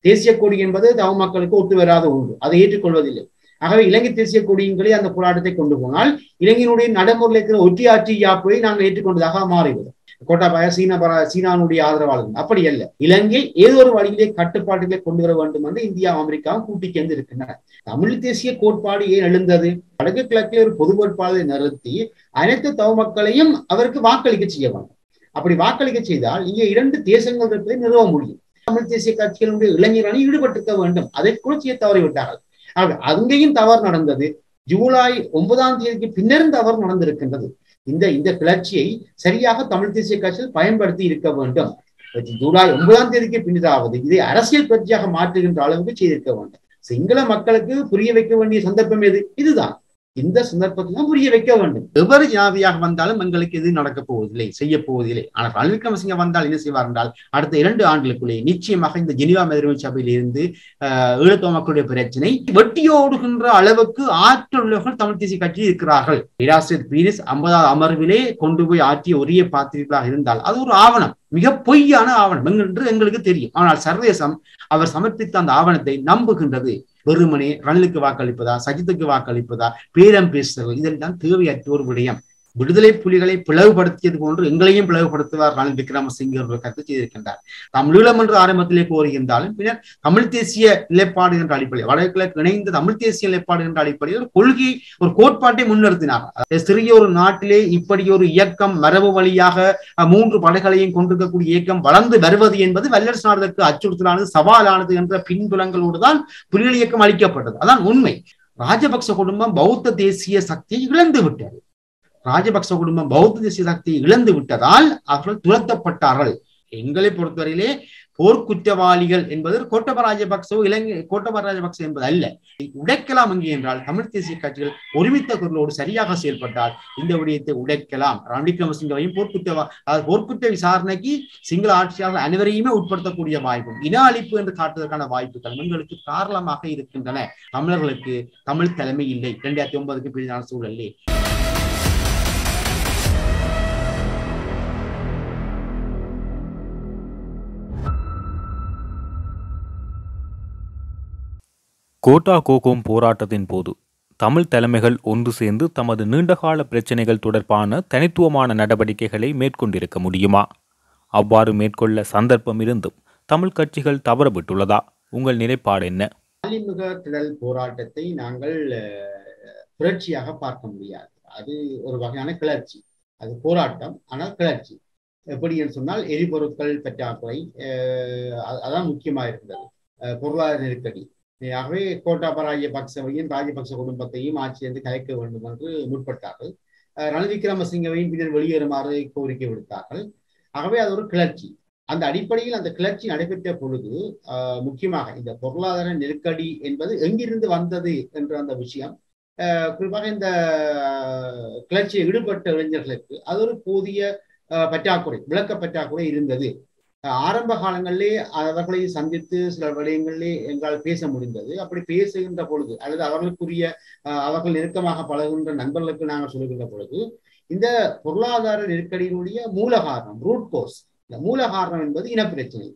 தேசிய கொடி என்பது தமிழ் மக்களுக்கு ஒத்து வராத ஒன்று அதை ஏற்றுக்கொள்வதில்லை ஆகவே இலங்கை தேசிய கொடியின்களே அந்த போராட்டத்தை கொண்டு போனால் இலங்கையினுடைய நடைமுறையில் இருக்கிற ஒற்றியாட்சி யாப்பை நாங்கள் ஏற்றுக்கொண்டதாக மாறிவிடும் கோட்டாபாய சீனா பர- சீனானுடைய ஆதரவாளர்கள் அப்படி அல்ல இலங்கை ஏதோ ஒரு வழியிலே கட்டுப்பாட்டுகளை கொண்டு வர வேண்டும் என்று இந்தியா அமெரிக்காவும் கூட்டி சேர்ந்து இருக்கின்றன தமிழ் தேசிய கோட்பாடு ஏன் எழுந்தது வடக்கு கிழக்கில் ஒரு பொது கோட்பாடு நிறுத்தி அனைத்து தமிழ் மக்களையும் அவருக்கு வாக்களிக்க செய்ய வேண்டும் அப்படி வாக்களிக்க செய்தால் இங்கே இரண்டு தேசங்கள் இருப்பதை நிறுவ முடியும் தமிழ் தேசிய கட்சிகளுடைய இளைஞர் அணி ஈடுபட்டிருக்க வேண்டும் அதை கூட செய்ய தவறிவிட்டார்கள் ஆக, அங்கேயும் தவறு நடந்தது ஜூலை ஒன்பதாம் தேதிக்கு பின்னரும் தவறு நடந்திருக்கின்றது இந்த இந்த கிளர்ச்சியை சரியாக தமிழ் தேசிய கட்சியில் பயன்படுத்தி இருக்க வேண்டும் ஜூலை ஒன்பதாம் தேதிக்கு பின்னராவது இதை அரசியல் கட்சியாக மாற்றுகின்ற அளவுக்கு செய்திருக்க வேண்டும் சிங்கள மக்களுக்கு புரிய வைக்க வேண்டிய சந்தர்ப்பம் எது இதுதான் இந்த சந்தர்ப்பத்தில் புரிய வைக்க வேண்டும் எவரு ஜனாதிபதியாக வந்தாலும் எங்களுக்கு இது நடக்க போவதில்லை செய்ய போவதில்லை ஆனால் ரணில் விக்ரமசிங்க வந்தால் என்ன செய்வார் என்றால் அடுத்த இரண்டு ஆண்டுகளுக்குள்ளே நிச்சயமாக இந்த ஜெனிவா மேதிரமை சபையில் இருந்து ஆஹ், ஈழத்தமிழ் மக்களுடைய பிரச்சனை வெட்டியோடுகின்ற அளவுக்கு ஆற்றலுள்ளவர்கள் தமிழ் தேசிய கட்சியில் இருக்கிறார்கள் பேராசிரியர் பீரிஸ் ஐம்பதாவது அமர்விலே கொண்டு போய் ஆற்றிய உரிய பாத்திரங்களாக இருந்தால் அது ஒரு ஆவணம் மிக பொய்யான ஆவணம் என்று எங்களுக்கு தெரியும் ஆனால் சர்வதேசம் அவர் சமர்ப்பித்த அந்த ஆவணத்தை நம்புகின்றது வெறுமனே ரணிலுக்கு வாக்களிப்பதா சஜித்துக்கு வாக்களிப்பதா பேரம் பேசுதல் இதெல்லாம் தேவையற்ற ஒரு விடயம் விடுதலை புலிகளை பிளவுபடுத்தியது போன்று எங்களையும் பிளவுபடுத்துவார் ரணில் விக்ரமசிங்க என்ற கருத்து செய்திருக்கின்றார் தமிழீழம் என்று ஆரம்பத்திலே கோருகின்றாலும் பின்னர் தமிழ் தேசிய நிலைப்பாடு என்ற அடிப்படையில் வடகிழக்கு இணைந்த தமிழ் தேசிய நிலைப்பாடு என்ற அடிப்படையில் ஒரு கொள்கை ஒரு கோட்பாட்டை முன்னிறுத்தினார் அதாவது சிறிய ஒரு நாட்டிலே இப்படி ஒரு இயக்கம் மரபு வழியாக அஹ், மூன்று படைகளையும் கொண்டிருக்கக்கூடிய இயக்கம் வளர்ந்து வருவது என்பது வல்லரசு நாடுகளுக்கு அச்சுறுத்தலானது சவாலானது என்ற பின்புலங்களோடு தான் புலிகள் இயக்கம் அளிக்கப்பட்டது அதான் உண்மை ராஜபக்ச குடும்பம் பௌத்த தேசிய சக்தியை இழந்து விட்டது ராஜபக்ச குடும்பம் பௌத்த தேசிய சக்தியை இழந்து விட்டதால் அவர்கள் துரத்தப்பட்டார்கள் எங்களை பொறுத்தவரையிலே போர்க்குற்றவாளிகள் என்பது கோட்டப ராஜபக்சோ இலங்கை கோட்டப ராஜபக்ச என்பது அல்ல உடைக்கலாம் எங்கே என்றால் தமிழ் தேசிய கட்சிகள் ஒருமித்த குரலோடு சரியாக செயல்பட்டால் இந்த விடயத்தை உடைக்கலாம் ரணில் விக்ரமசிங்கவையும் போர்க்குற்ற அதாவது போர்க்குற்ற விசாரணைக்கு சிங்கள ஆட்சியாளர்கள் அனைவரையுமே உட்படுத்தக்கூடிய வாய்ப்பும் இன அழிப்பு என்று காட்டுவதற்கான வாய்ப்புகள் எங்களுக்கு காரணமாக இருக்கின்றன தமிழர்களுக்கு தமிழ் தலைமை இல்லை இரண்டாயிரத்தி ஒன்பதுக்கு பின்னான சூழலே கோட்டா கோகோம் போராட்டத்தின் போது தமிழ் தலைமைகள் ஒன்று சேர்ந்து தமது நீண்டகால பிரச்சினைகள் தொடர்பான தனித்துவமான நடவடிக்கைகளை மேற்கொண்டிருக்க முடியுமா அவ்வாறு மேற்கொள்ள சந்தர்ப்பம் இருந்தும் தமிழ் கட்சிகள் தவறவிட்டுள்ளதா உங்கள் நிலைப்பாடு என்ன ஆலிமுக திடல் போராட்டத்தை நாங்கள் அஹ், புரட்சியாக பார்க்க முடியாது அது ஒரு வகையான கிளர்ச்சி அது போராட்டம் ஆனால் கிளர்ச்சி எப்படி என்று சொன்னால் எரிபொருட்கள் பற்றாக்குறை அஹ், அ- அதான் முக்கியமாக இருந்தது அஹ், பொருளாதார நெருக்கடி ஆகவே கோட்டாப ராஜபக்சவையும் ராஜபக்ச குடும்பத்தையும் ஆட்சியிலிருந்து கலைக்க வேண்டும் என்று முற்பட்டார்கள் அஹ், ரணில் விக்ரமசிங்கவையும் பின்னர் வெளியேறுமாறு கோரிக்கை விடுத்தார்கள் ஆகவே அது ஒரு கிளர்ச்சி அந்த அடிப்படையில் அந்த கிளர்ச்சி நடைபெற்ற பொழுது ஆஹ், முக்கியமாக இந்த பொருளாதார நெருக்கடி என்பது எங்கிருந்து வந்தது என்ற அந்த விஷயம் ஆஹ், குறிப்பாக இந்த ஆஹ், கிளர்ச்சியில் ஈடுபட்ட இளைஞர்களுக்கு அது ஒரு போதிய ஆஹ், பற்றாக்குறை விளக்க பற்றாக்குறை இருந்தது ஆஹ், ஆரம்ப காலங்களிலே அவர்களை சந்தித்து சில விடயங்களிலே எங்களால் பேச முடிந்தது அப்படி பேசுகின்ற பொழுது அல்லது அவர்களுக்குரிய ஆஹ், அவர்கள் நெருக்கமாக பழகுகின்ற நண்பர்களுக்கு நாங்கள் சொல்லுகின்ற பொழுது இந்த பொருளாதார நெருக்கடியினுடைய மூல காரணம் ரூட் கோர்ஸ் இந்த மூல காரணம் என்பது இனப்பிரச்சனை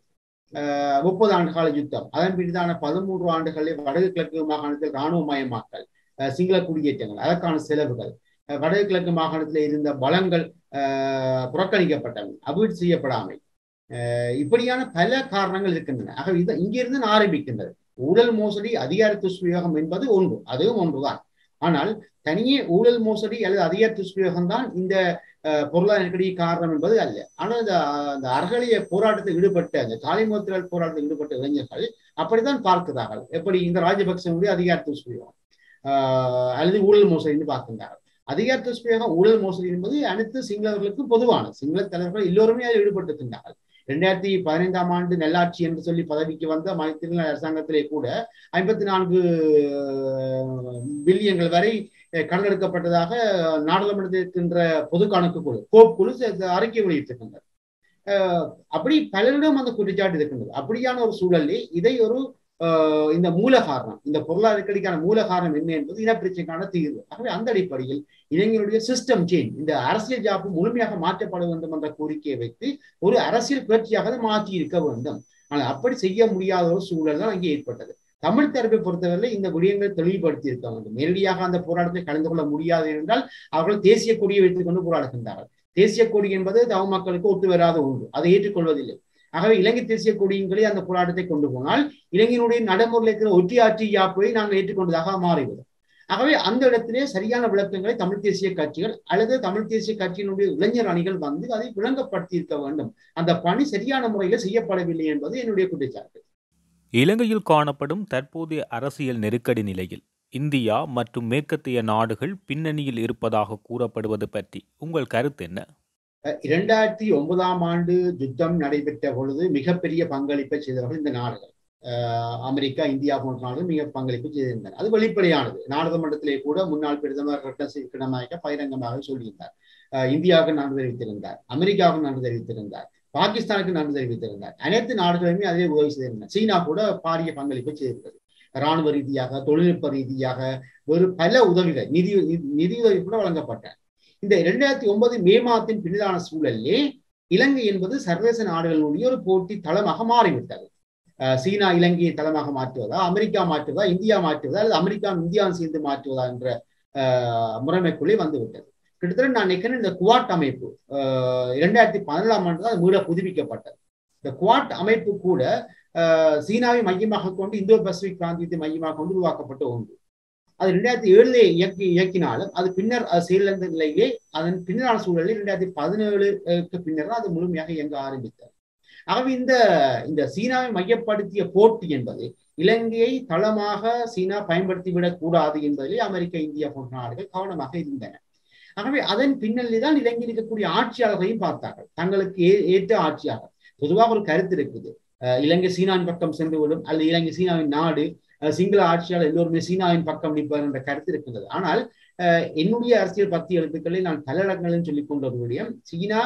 ஆஹ் முப்பது ஆண்டு கால யுத்தம் அதன் பிறதான பதிமூன்று ஆண்டுகளில் வடக்கு கிழக்கு மாகாணத்தில் இராணுவ மயமாக்கல் ஆஹ் சிங்கள குடியேற்றங்கள் அதற்கான செலவுகள் ஆஹ் வடக்கு கிழக்கு மாகாணத்தில் இருந்த பலங்கள் ஆஹ் புறக்கணிக்கப்பட்டவை அபிவிருத்தி செய்யப்படாமை ஆஹ் இப்படியான பல காரணங்கள் இருக்கின்றன ஆக இது இங்கிருந்து ஆரம்பிக்கின்றது ஊழல் மோசடி அதிகார துஷ்பிரயோகம் என்பது ஒன்று அதுவும் ஒன்றுதான் ஆனால் தனியே ஊழல் மோசடி அல்லது அதிகார துஷ்பிரயோகம் தான் இந்த அஹ், பொருளாதார நெருக்கடி காரணம் என்பது அல்ல ஆனால் இந்த அந்த அறகலிய போராட்டத்தில் ஈடுபட்ட அந்த காலிமுத்திரல் போராட்டத்தில் ஈடுபட்ட இளைஞர்கள் அப்படித்தான் பார்க்கிறார்கள் எப்படி இந்த ராஜபக்சனுடைய அதிகார துஷ்பிரயோகம் ஆஹ், அல்லது ஊழல் மோசடின்னு பார்க்கின்றார்கள் அதிகார துஷ்பிரயோகம் ஊழல் மோசடி என்பது அனைத்து சிங்களவர்களுக்கும் பொதுவானது சிங்கள தலைவர்கள் எல்லோருமே அதில் ஈடுபட்டிருக்கின்றார்கள் இரண்டாயிரத்தி பதினைந்தாம் ஆண்டு நல்லாட்சி என்று சொல்லி பதவிக்கு வந்த மைத்திரி அரசாங்கத்திலே கூட ஐம்பத்தி நான்கு பில்லியன்கள் வரை அஹ், கடன் எடுக்கப்பட்டதாக நாடாளுமன்றத்தில் இருக்கின்ற பொது கணக்கு குழு கோப் குழு ச- அறிக்கை வெளியிட்டிருக்கின்றது அஹ், அப்படி பலரிடம் அந்த குற்றச்சாட்டு இருக்கின்றது அப்படியான ஒரு சூழலில் இதை ஒரு ஆஹ், இந்த மூல காரணம் இந்த பொருளாதார நெருக்கடிக்கான மூல காரணம் என்ன என்பது இனப்பிரச்சனைக்கான தீர்வு ஆகவே அந்த அடிப்படையில் இளைஞருடைய சிஸ்டம் சேஞ்ச் இந்த அரசியல் ஜாப்பு முழுமையாக மாற்றப்பட வேண்டும் என்ற கோரிக்கையை வைத்து ஒரு அரசியல் புரட்சியாக அதை மாற்றி இருக்க வேண்டும் ஆனால் அப்படி செய்ய முடியாத ஒரு சூழல் தான் அங்கே ஏற்பட்டது தமிழ் தரப்பை பொறுத்தவரை இந்த விடயங்களை தெளிவுபடுத்தி இருக்க வேண்டும் நேரடியாக அந்த போராட்டத்தை கலந்து கொள்ள முடியாது என்றால் அவர்கள் தேசிய கொடியை வைத்துக் கொண்டு போராடுகின்றார்கள் தேசிய கொடி என்பது தமிழ் மக்களுக்கு ஒத்து வராத ஒன்று அதை ஏற்றுக்கொள்வதில்லை ஆகவே இலங்கை தேசிய கொடியின்களே அந்த போராட்டத்தை கொண்டு போனால் இலங்கையினுடைய நடைமுறையில் இருக்கிற ஒற்றியாட்சி யாப்பை நாங்கள் ஏற்றுக்கொண்டதாக மாறிவிடும் ஆகவே அந்த இடத்திலே சரியான விளக்கங்களை தமிழ் தேசிய கட்சிகள் அல்லது தமிழ் தேசிய கட்சியினுடைய இளைஞர் அணிகள் வந்து அதை விளங்கப்படுத்தி இருக்க வேண்டும் அந்த பணி சரியான முறையில் செய்யப்படவில்லை என்பது என்னுடைய குற்றச்சாட்டு இலங்கையில் காணப்படும் தற்போதைய அரசியல் நெருக்கடி நிலையில் இந்தியா மற்றும் மேற்கத்திய நாடுகள் பின்னணியில் இருப்பதாக கூறப்படுவது பற்றி உங்கள் கருத்து என்ன இரண்டாயிரத்தி ஒன்பதாம் ஆண்டு யுத்தம் நடைபெற்ற பொழுது மிகப்பெரிய பங்களிப்பை செய்தவர்கள் இந்த நாடுகள் அமெரிக்கா இந்தியா போன்ற நாடுகள் மிக பங்களிப்பு செய்திருந்தன அது வெளிப்படையானது நாடாளுமன்றத்திலே கூட முன்னாள் பிரதமர் ரட்டநாயக்க பகிரங்கமாக சொல்லியிருந்தார் இந்தியாவுக்கு நன்றி தெரிவித்திருந்தார் அமெரிக்காவுக்கு நன்றி தெரிவித்திருந்தார் பாகிஸ்தானுக்கு நன்றி தெரிவித்திருந்தார் அனைத்து நாடுகளுமே அதே உதவி செய்திருந்தார் சீனா கூட பாரிய பங்களிப்பை செய்திருந்தது ராணுவ ரீதியாக தொழில்நுட்ப ரீதியாக ஒரு பல உதவிகள் நிதி நிதி உதவி கூட வழங்கப்பட்டன இந்த இரண்டாயிரத்தி ஒன்பது மே மாதத்தின் பின்னதான சூழலிலே இலங்கை என்பது சர்வதேச நாடுகளுடைய ஒரு போட்டி தளமாக மாறிவிட்டது சீனா இலங்கையை தளமாக மாற்றுவதா அமெரிக்கா மாற்றுவதா இந்தியா மாற்றுவதா அல்லது அமெரிக்கா இந்தியாவும் சேர்ந்து மாற்றுவதா என்ற முறைமைக்குள்ளே வந்துவிட்டது கிட்டத்தட்ட நான் நினைக்கிறேன் இந்த குவாட் அமைப்பு இரண்டாயிரத்தி பதினேழாம் ஆண்டு தான் மீள புதுப்பிக்கப்பட்டது இந்த குவாட் அமைப்பு கூட சீனாவை மையமாக கொண்டு இந்தோ பசிபிக் பிராந்தியத்தை மையமாக கொண்டு உருவாக்கப்பட்ட ஒன்று அது ரெண்டாயிரத்தி ஏழுல இயக்கி இயக்கினாலும் அது பின்னர் அது செயலிழந்த நிலையிலே அதன் பின்னரான சூழலில் ரெண்டாயிரத்தி பதினேழுக்கு பின்னர் அது முழுமையாக இயங்க ஆரம்பித்தது ஆகவே இந்த இந்த சீனாவை மையப்படுத்திய போட்டி என்பது இலங்கையை தளமாக சீனா பயன்படுத்திவிடக் கூடாது என்பதிலே அமெரிக்கா இந்தியா போன்ற நாடுகள் கவனமாக இருந்தன ஆகவே அதன் பின்னணியில் தான் இலங்கையில் இருக்கக்கூடிய ஆட்சியாளர்களையும் பார்த்தார்கள் தங்களுக்கு ஏற்ற ஆட்சியாளர் பொதுவாக ஒரு கருத்து இருக்குது இலங்கை சீனாவின் பக்கம் சென்று விடும் அல்லது இலங்கை சீனாவின் நாடு சிங்கள ஆட்சியாளர் எல்லோருமே சீனாவின் பக்கம் நிற்பார் என்ற கருத்து இருக்கின்றது ஆனால் என்னுடைய அரசியல் பத்தி எழுத்துக்களை நான் பல இடங்களில் சொல்லிக் கொண்ட ஒரு விடயம் சீனா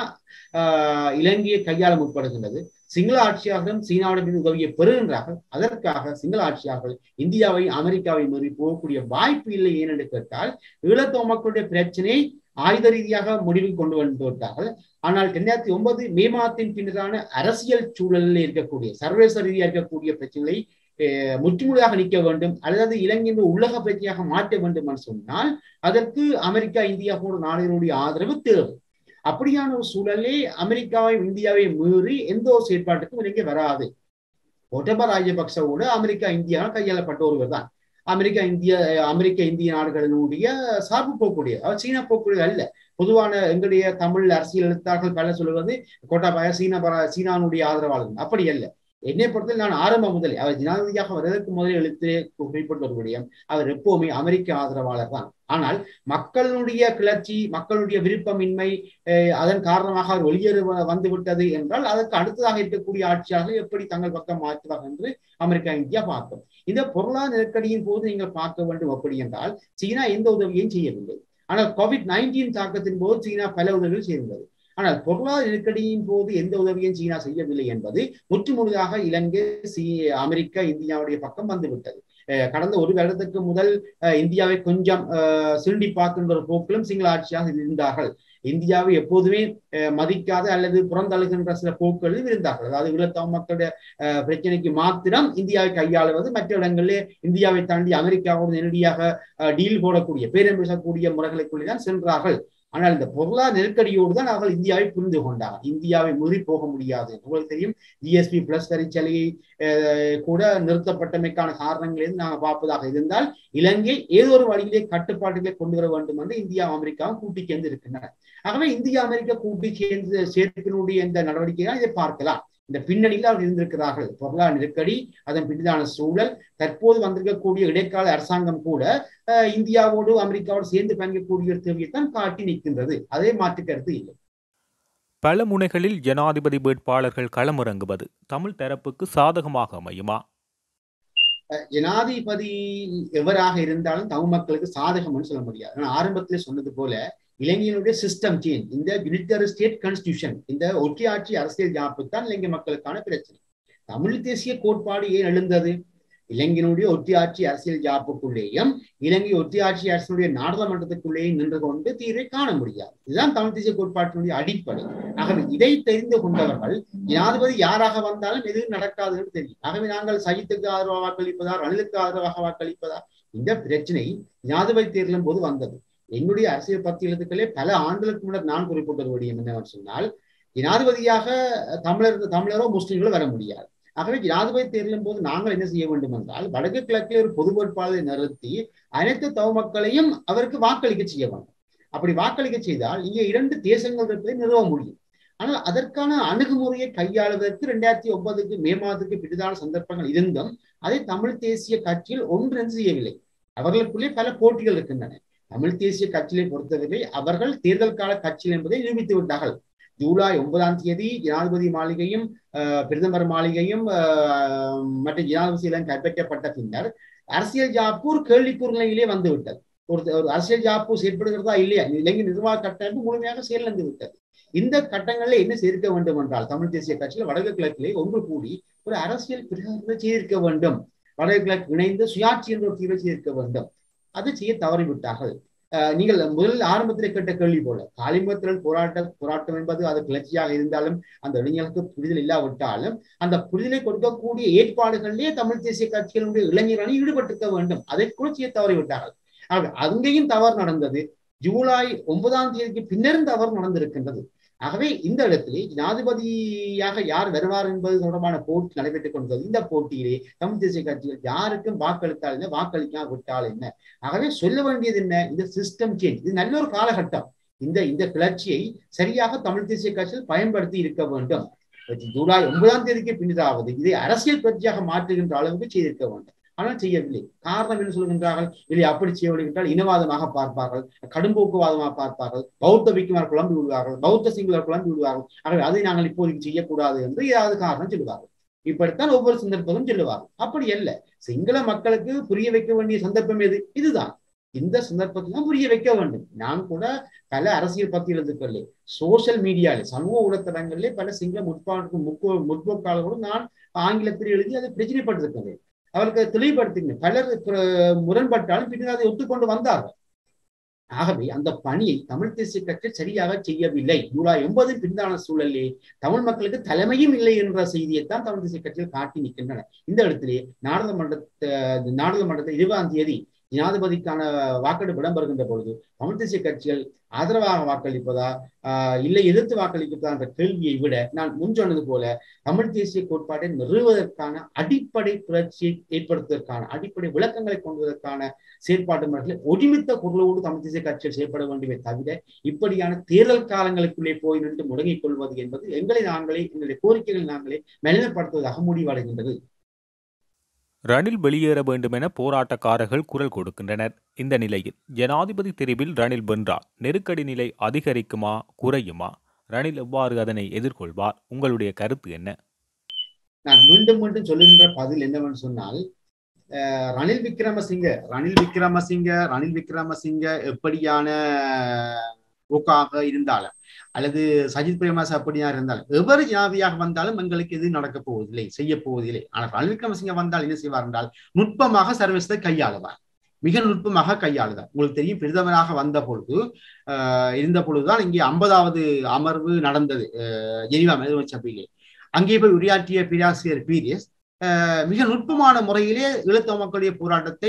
இலங்கையை கையாள முற்படுகின்றது சிங்கள ஆட்சியாளர்களும் சீனாவிடம் உதவியை பெறுகின்றார்கள் அதற்காக சிங்கள ஆட்சியாளர்கள் இந்தியாவை அமெரிக்காவை மீறி போகக்கூடிய வாய்ப்பு இல்லை ஏனென்று கேட்டால் ஈழத்தோ மக்களுடைய பிரச்சனை ஆயுத ரீதியாக முடிவுக்கு கொண்டு வந்து விட்டார்கள் ஆனால் இரண்டாயிரத்தி ஒன்பது மே மாதத்தின் பின்னரான அரசியல் சூழலில் இருக்கக்கூடிய சர்வதேச ரீதியாக இருக்கக்கூடிய பிரச்சனைகளை முற்றுமுழுதாக நிற்க வேண்டும் அல்லது இலங்கையின் உள்ளக பிரச்சனையாக மாற்ற வேண்டும் என்று சொன்னால் அதற்கு அமெரிக்கா இந்தியா போன்ற நாடுகளுடைய ஆதரவு தேவை அப்படியான ஒரு சூழலே அமெரிக்காவை இந்தியாவை மீறி எந்த ஒரு செயற்பாட்டுக்கும் இலங்கை வராது ஒட்டப ராஜபக்சவோடு அமெரிக்கா இந்தியாவால் கையாளப்பட்ட ஒருவர் தான் அமெரிக்கா இந்திய அமெரிக்க இந்திய நாடுகளினுடைய சார்பு போக்குடைய அவர் சீனா போக்குடைய அல்ல பொதுவான எங்களுடைய தமிழ் அரசியல் எழுத்தாளர்கள் பல சொல்லுவது கோட்டாபாய சீனா சீனானுடைய ஆதரவாளர்கள் அப்படி அல்ல என்னை பொறுத்தவரை நான் ஆரம்பம் முதலே அவர் ஜனாதிபதியாக வருவதற்கு முதலே எழுத்திலே குறிப்பிட்ட ஒரு விடயம் அவர் எப்பவுமே அமெரிக்க ஆதரவாளர் தான் ஆனால் மக்களுடைய கிளர்ச்சி மக்களுடைய விருப்பமின்மை அதன் காரணமாக அவர் வெளியேறு வந்து விட்டது என்றால் அதற்கு அடுத்ததாக இருக்கக்கூடிய ஆட்சியாளர்கள் எப்படி தங்கள் பக்கம் மாற்றுவார்கள் என்று அமெரிக்கா இந்தியா பார்க்கும் இந்த பொருளாதார நெருக்கடியின் போது நீங்கள் பார்க்க வேண்டும் எப்படி என்றால் சீனா எந்த உதவியும் செய்யவில்லை ஆனால் கோவிட் நைன்டீன் தாக்கத்தின் போது சீனா பல உதவிகள் செய்திருந்தது ஆனால் பொருளாதார நெருக்கடியின் போது எந்த உதவியும் சீனா செய்யவில்லை என்பது முற்றுமுழுதாக இலங்கை சி அமெரிக்கா இந்தியாவுடைய பக்கம் வந்துவிட்டது கடந்த ஒரு வருடத்துக்கு முதல் இந்தியாவை கொஞ்சம் சுண்டி பார்க்கின்ற ஒரு போக்கிலும் சிங்கள ஆட்சியாக இருந்தார்கள் இந்தியாவை எப்போதுமே மதிக்காத அல்லது புறந்தழுகின்ற சில போக்குகளில் இருந்தார்கள் அதாவது ஈழத்தமிழ் மக்களுடைய பிரச்சனைக்கு மாத்திரம் இந்தியாவை கையாளுவது மற்ற இடங்களிலே இந்தியாவை தாண்டி அமெரிக்காவோடு நேரடியாக டீல் போடக்கூடிய பேரம் பேசக்கூடிய முறைகளுக்குள்ளே தான் சென்றார்கள் ஆனால் இந்த பொருளாதார நெருக்கடியோடு தான் அவர்கள் இந்தியாவை புரிந்து கொண்டார்கள் இந்தியாவை மீறி போக முடியாது உங்களுக்கு தெரியும் ஜிஎஸ்பி பிளஸ் வரிச்சலையை கூட நிறுத்தப்பட்டமைக்கான காரணங்களை நாங்கள் பார்ப்பதாக இருந்தால் இலங்கை ஏதோ ஒரு வழியிலே கட்டுப்பாட்டுகளை கொண்டு வர வேண்டும் என்று இந்தியா அமெரிக்காவும் கூட்டி சேர்ந்து இருக்கின்றன ஆகவே இந்தியா அமெரிக்கா கூட்டி சேர்ந்து சேர்ப்பினுடைய இந்த நடவடிக்கை தான் இதை பார்க்கலாம் இந்த பின்னணியில் அவர்கள் இருந்திருக்கிறார்கள் பொருளாதார நெருக்கடி அதன் பின்னதான சூழல் தற்போது வந்திருக்கக்கூடிய இடைக்கால அரசாங்கம் கூட இந்தியாவோடு அமெரிக்காவோடு சேர்ந்து பயணிக்கக்கூடிய ஒரு தேவையைத்தான் காட்டி நிற்கின்றது அதே மாற்று கருத்து இல்லை பல முனைகளில் ஜனாதிபதி வேட்பாளர்கள் களமிறங்குவது தமிழ் தரப்புக்கு சாதகமாக அமையுமா ஜனாதிபதி எவராக இருந்தாலும் தமிழ் மக்களுக்கு சாதகம்னு சொல்ல முடியாது நான் ஆரம்பத்திலே சொன்னது போல இலங்கையினுடைய சிஸ்டம் சேஞ்ச் இந்த யூனிட்டரி ஸ்டேட் கான்ஸ்டியூஷன் இந்த ஒற்றையாட்சி அரசியல் ஜாப்பு தான் இலங்கை மக்களுக்கான பிரச்சனை தமிழ் தேசிய கோட்பாடு ஏன் எழுந்தது இலங்கையினுடைய ஒற்றியாட்சி அரசியல் ஜாப்புக்குள்ளேயும் இலங்கை ஒற்றியாட்சி அரசுடைய நாடாளுமன்றத்துக்குள்ளேயும் நின்று கொண்டு தீர்வை காண முடியாது இதுதான் தமிழ் தேசிய கோட்பாட்டினுடைய அடிப்படை ஆகவே இதை தெரிந்து கொண்டவர்கள் ஜனாதிபதி யாராக வந்தாலும் எதுவும் நடக்காது என்று தெரியும் ஆகவே நாங்கள் சஜித்துக்கு ஆதரவாக வாக்களிப்பதா ரணிலுக்கு ஆதரவாக வாக்களிப்பதா இந்த பிரச்சனை ஜனாதிபதி தேர்தலின் போது வந்தது என்னுடைய அரசியல் பத்தியத்துக்களே பல ஆண்டுகளுக்கு முன்னர் நான் குறிப்பிட்டது விடயம் என்னவென்று சொன்னால் ஜனாதிபதியாக தமிழர் தமிழரோ முஸ்லிம்களோ வர முடியாது ஆகவே ஜனாதிபதி தேர்தலின் போது நாங்கள் என்ன செய்ய வேண்டும் என்றால் வடக்கு கிழக்கில் ஒரு பொது வேட்பாளரை நிறுத்தி அனைத்து தவ மக்களையும் அவருக்கு வாக்களிக்க செய்ய வேண்டும் அப்படி வாக்களிக்க செய்தால் இங்கே இரண்டு தேசங்கள் இருப்பதை நிறுவ முடியும் ஆனால் அதற்கான அணுகுமுறையை கையாளுவதற்கு ரெண்டாயிரத்தி ஒன்பதுக்கு மே மாதத்துக்கு பிடிதான சந்தர்ப்பங்கள் இருந்தும் அதை தமிழ் தேசிய கட்சியில் ஒன்றென்று செய்யவில்லை அவர்களுக்குள்ளே பல போட்டிகள் இருக்கின்றன தமிழ் தேசிய கட்சியை பொறுத்தவரை அவர்கள் தேர்தல் கால கட்சியில் என்பதை நிரூபித்து விட்டார்கள் ஜூலை ஒன்பதாம் தேதி ஜனாதிபதி மாளிகையும் பிரதமர் மாளிகையும் மற்ற ஜனாதிபதியிலும் கைப்பற்றப்பட்ட பின்னர் அரசியல் ஜாப்பு ஒரு கேள்விக்குற் நிலையிலே வந்து விட்டது ஒரு ஒரு அரசியல் ஜாப்பு செயற்படுகிறதா இல்லையா இலங்கை நிர்வாக கட்டமைப்பு முழுமையாக செயலிழந்து விட்டது இந்த கட்டங்களில் என்ன சேர்க்க வேண்டும் என்றால் தமிழ் தேசிய கட்சியில் வடக்கு கிழக்கிலே ஒன்று கூடி ஒரு அரசியல் பிரகடனத்தை செய்திருக்க வேண்டும் வடக்கு கிழக்கு இணைந்து சுயாட்சி என்ற ஒரு தீர்வை செய்திருக்க வேண்டும் அது செய்ய தவறிவிட்டார்கள் நீங்கள் முதல் ஆரம்பத்தில் கேட்ட கேள்வி போல காலிமத்திரல் போராட்ட போராட்டம் என்பது அது கிளர்ச்சியாக இருந்தாலும் அந்த இளைஞர்களுக்கு புரிதல் இல்லாவிட்டாலும் அந்த புரிதலை கொடுக்கக்கூடிய ஏற்பாடுகளிலே தமிழ் தேசிய கட்சிகளுடைய இளைஞர் அணி ஈடுபட்டிருக்க வேண்டும் அதை கூட செய்ய தவறிவிட்டார்கள் அங்கேயும் தவறு நடந்தது ஜூலை ஒன்பதாம் தேதிக்கு பின்னரும் தவறு நடந்திருக்கின்றது ஆகவே இந்த இடத்திலே ஜனாதிபதியாக யார் வருவார் என்பது தொடர்பான போட்டி நடைபெற்றுக் கொண்டது இந்த போட்டியிலே தமிழ் தேசிய கட்சிகள் யாருக்கும் வாக்களித்தால் என்ன வாக்களிக்காம விட்டால் என்ன ஆகவே சொல்ல வேண்டியது என்ன இந்த சிஸ்டம் சேஞ்ச் இது நல்ல ஒரு காலகட்டம் இந்த இந்த கிளர்ச்சியை சரியாக தமிழ் தேசிய கட்சியில் பயன்படுத்தி இருக்க வேண்டும் ஜூலை ஒன்பதாம் தேதிக்கு பின்னராவது இதை அரசியல் கட்சியாக மாற்றுகின்ற அளவுக்கு செய்திருக்க வேண்டும் ஆனால் செய்யவில்லை காரணம் என்ன சொல்கின்றார்கள் இல்லை அப்படி செய்யவில்லை என்றால் இனவாதமாக பார்ப்பார்கள் கடும்போக்குவாதமாக பார்ப்பார்கள் பௌத்த பிக்குமார் குழம்பி விடுவார்கள் பௌத்த சிங்களர் குழம்பி விடுவார்கள் ஆகவே அதை நாங்கள் இப்போதைக்கு செய்யக்கூடாது என்று ஏதாவது காரணம் சொல்லுவார்கள் இப்படித்தான் ஒவ்வொரு சந்தர்ப்பமும் சொல்லுவார்கள் அப்படி அல்ல சிங்கள மக்களுக்கு புரிய வைக்க வேண்டிய சந்தர்ப்பம் எது இதுதான் இந்த சந்தர்ப்பத்தில் புரிய வைக்க வேண்டும் நான் கூட பல அரசியல் பத்தி எழுதுக்களே சோசியல் மீடியாலே சமூக ஊடகத்தலங்களிலே பல சிங்கள முற்போக்கு முற்போ முற்போக்காளர்களும் நான் ஆங்கிலத்தில் எழுதி அதை பிரச்சனைப்பட்டிருக்கிறேன் அவருக்கு தெளிவுபடுத்திங்க பலர் முரண்பட்டாலும் பின்னர் அதை ஒத்துக்கொண்டு வந்தார்கள் ஆகவே அந்த பணியை தமிழ் தேசிய கட்சி சரியாக செய்யவில்லை ஜூலை ஒன்பது பின்தான சூழலே தமிழ் மக்களுக்கு தலைமையும் இல்லை என்ற செய்தியைத்தான் தமிழ் தேசிய கட்சிகள் காட்டி நிற்கின்றன இந்த இடத்திலே நாடாளுமன்ற நாடாளுமன்றத்தை இருபதாம் தேதி ஜனாதிபதிக்கான வாக்கெடுப்பு இடம்பெறுகின்ற பொழுது தமிழ் தேசிய கட்சிகள் ஆதரவாக வாக்களிப்பதா இல்லை எதிர்த்து வாக்களிப்பதா என்ற கேள்வியை விட நான் முன் சொன்னது போல தமிழ் தேசிய கோட்பாட்டை நிறுவுவதற்கான அடிப்படை புரட்சியை ஏற்படுத்துவதற்கான அடிப்படை விளக்கங்களை கொள்வதற்கான செயற்பாட்டு முறைகளை ஒருமித்த குரலோடு தமிழ் தேசிய கட்சிகள் செயல்பட வேண்டுமே தவிர இப்படியான தேர்தல் காலங்களுக்குள்ளே போய் நின்று முடங்கிக் கொள்வது என்பது எங்களை நாங்களே எங்களுடைய கோரிக்கைகளை நாங்களே மெலினப்படுத்துவதாக முடிவடைகின்றது ரணில் வெளியேற வேண்டும் என போராட்டக்காரர்கள் குரல் கொடுக்கின்றனர் இந்த நிலையில் ஜனாதிபதி தெரிவில் ரணில் வென்றால் நெருக்கடி நிலை அதிகரிக்குமா குறையுமா ரணில் எவ்வாறு அதனை எதிர்கொள்வார் உங்களுடைய கருத்து என்ன நான் மீண்டும் மீண்டும் சொல்லுகின்ற பதில் என்னவென்று சொன்னால் ரணில் விக்ரமசிங்க ரணில் விக்ரமசிங்க ரணில் விக்ரமசிங்க எப்படியான போக்காக இருந்தாலும் அல்லது சஜித் பிரேமதாஸ் அப்படியா இருந்தாலும் எவர் ஜனாதிபதியாக வந்தாலும் எங்களுக்கு எது நடக்க போவதில்லை செய்ய போவதில்லை ஆனால் ரணில் விக்ரமசிங்க வந்தால் என்ன செய்வார் என்றால் நுட்பமாக சர்வீஸை கையாளுவார் மிக நுட்பமாக கையாளுதார் உங்களுக்கு தெரியும் பிரதமராக வந்த பொழுது இருந்த பொழுதுதான் இங்கே ஐம்பதாவது அமர்வு நடந்தது ஜெனிவா மேதுவ சபையிலே அங்கே போய் உரையாற்றிய பேராசிரியர் பீரியஸ் மிக நுட்பமான முறையிலே ஈழத்த மக்களுடைய போராட்டத்தை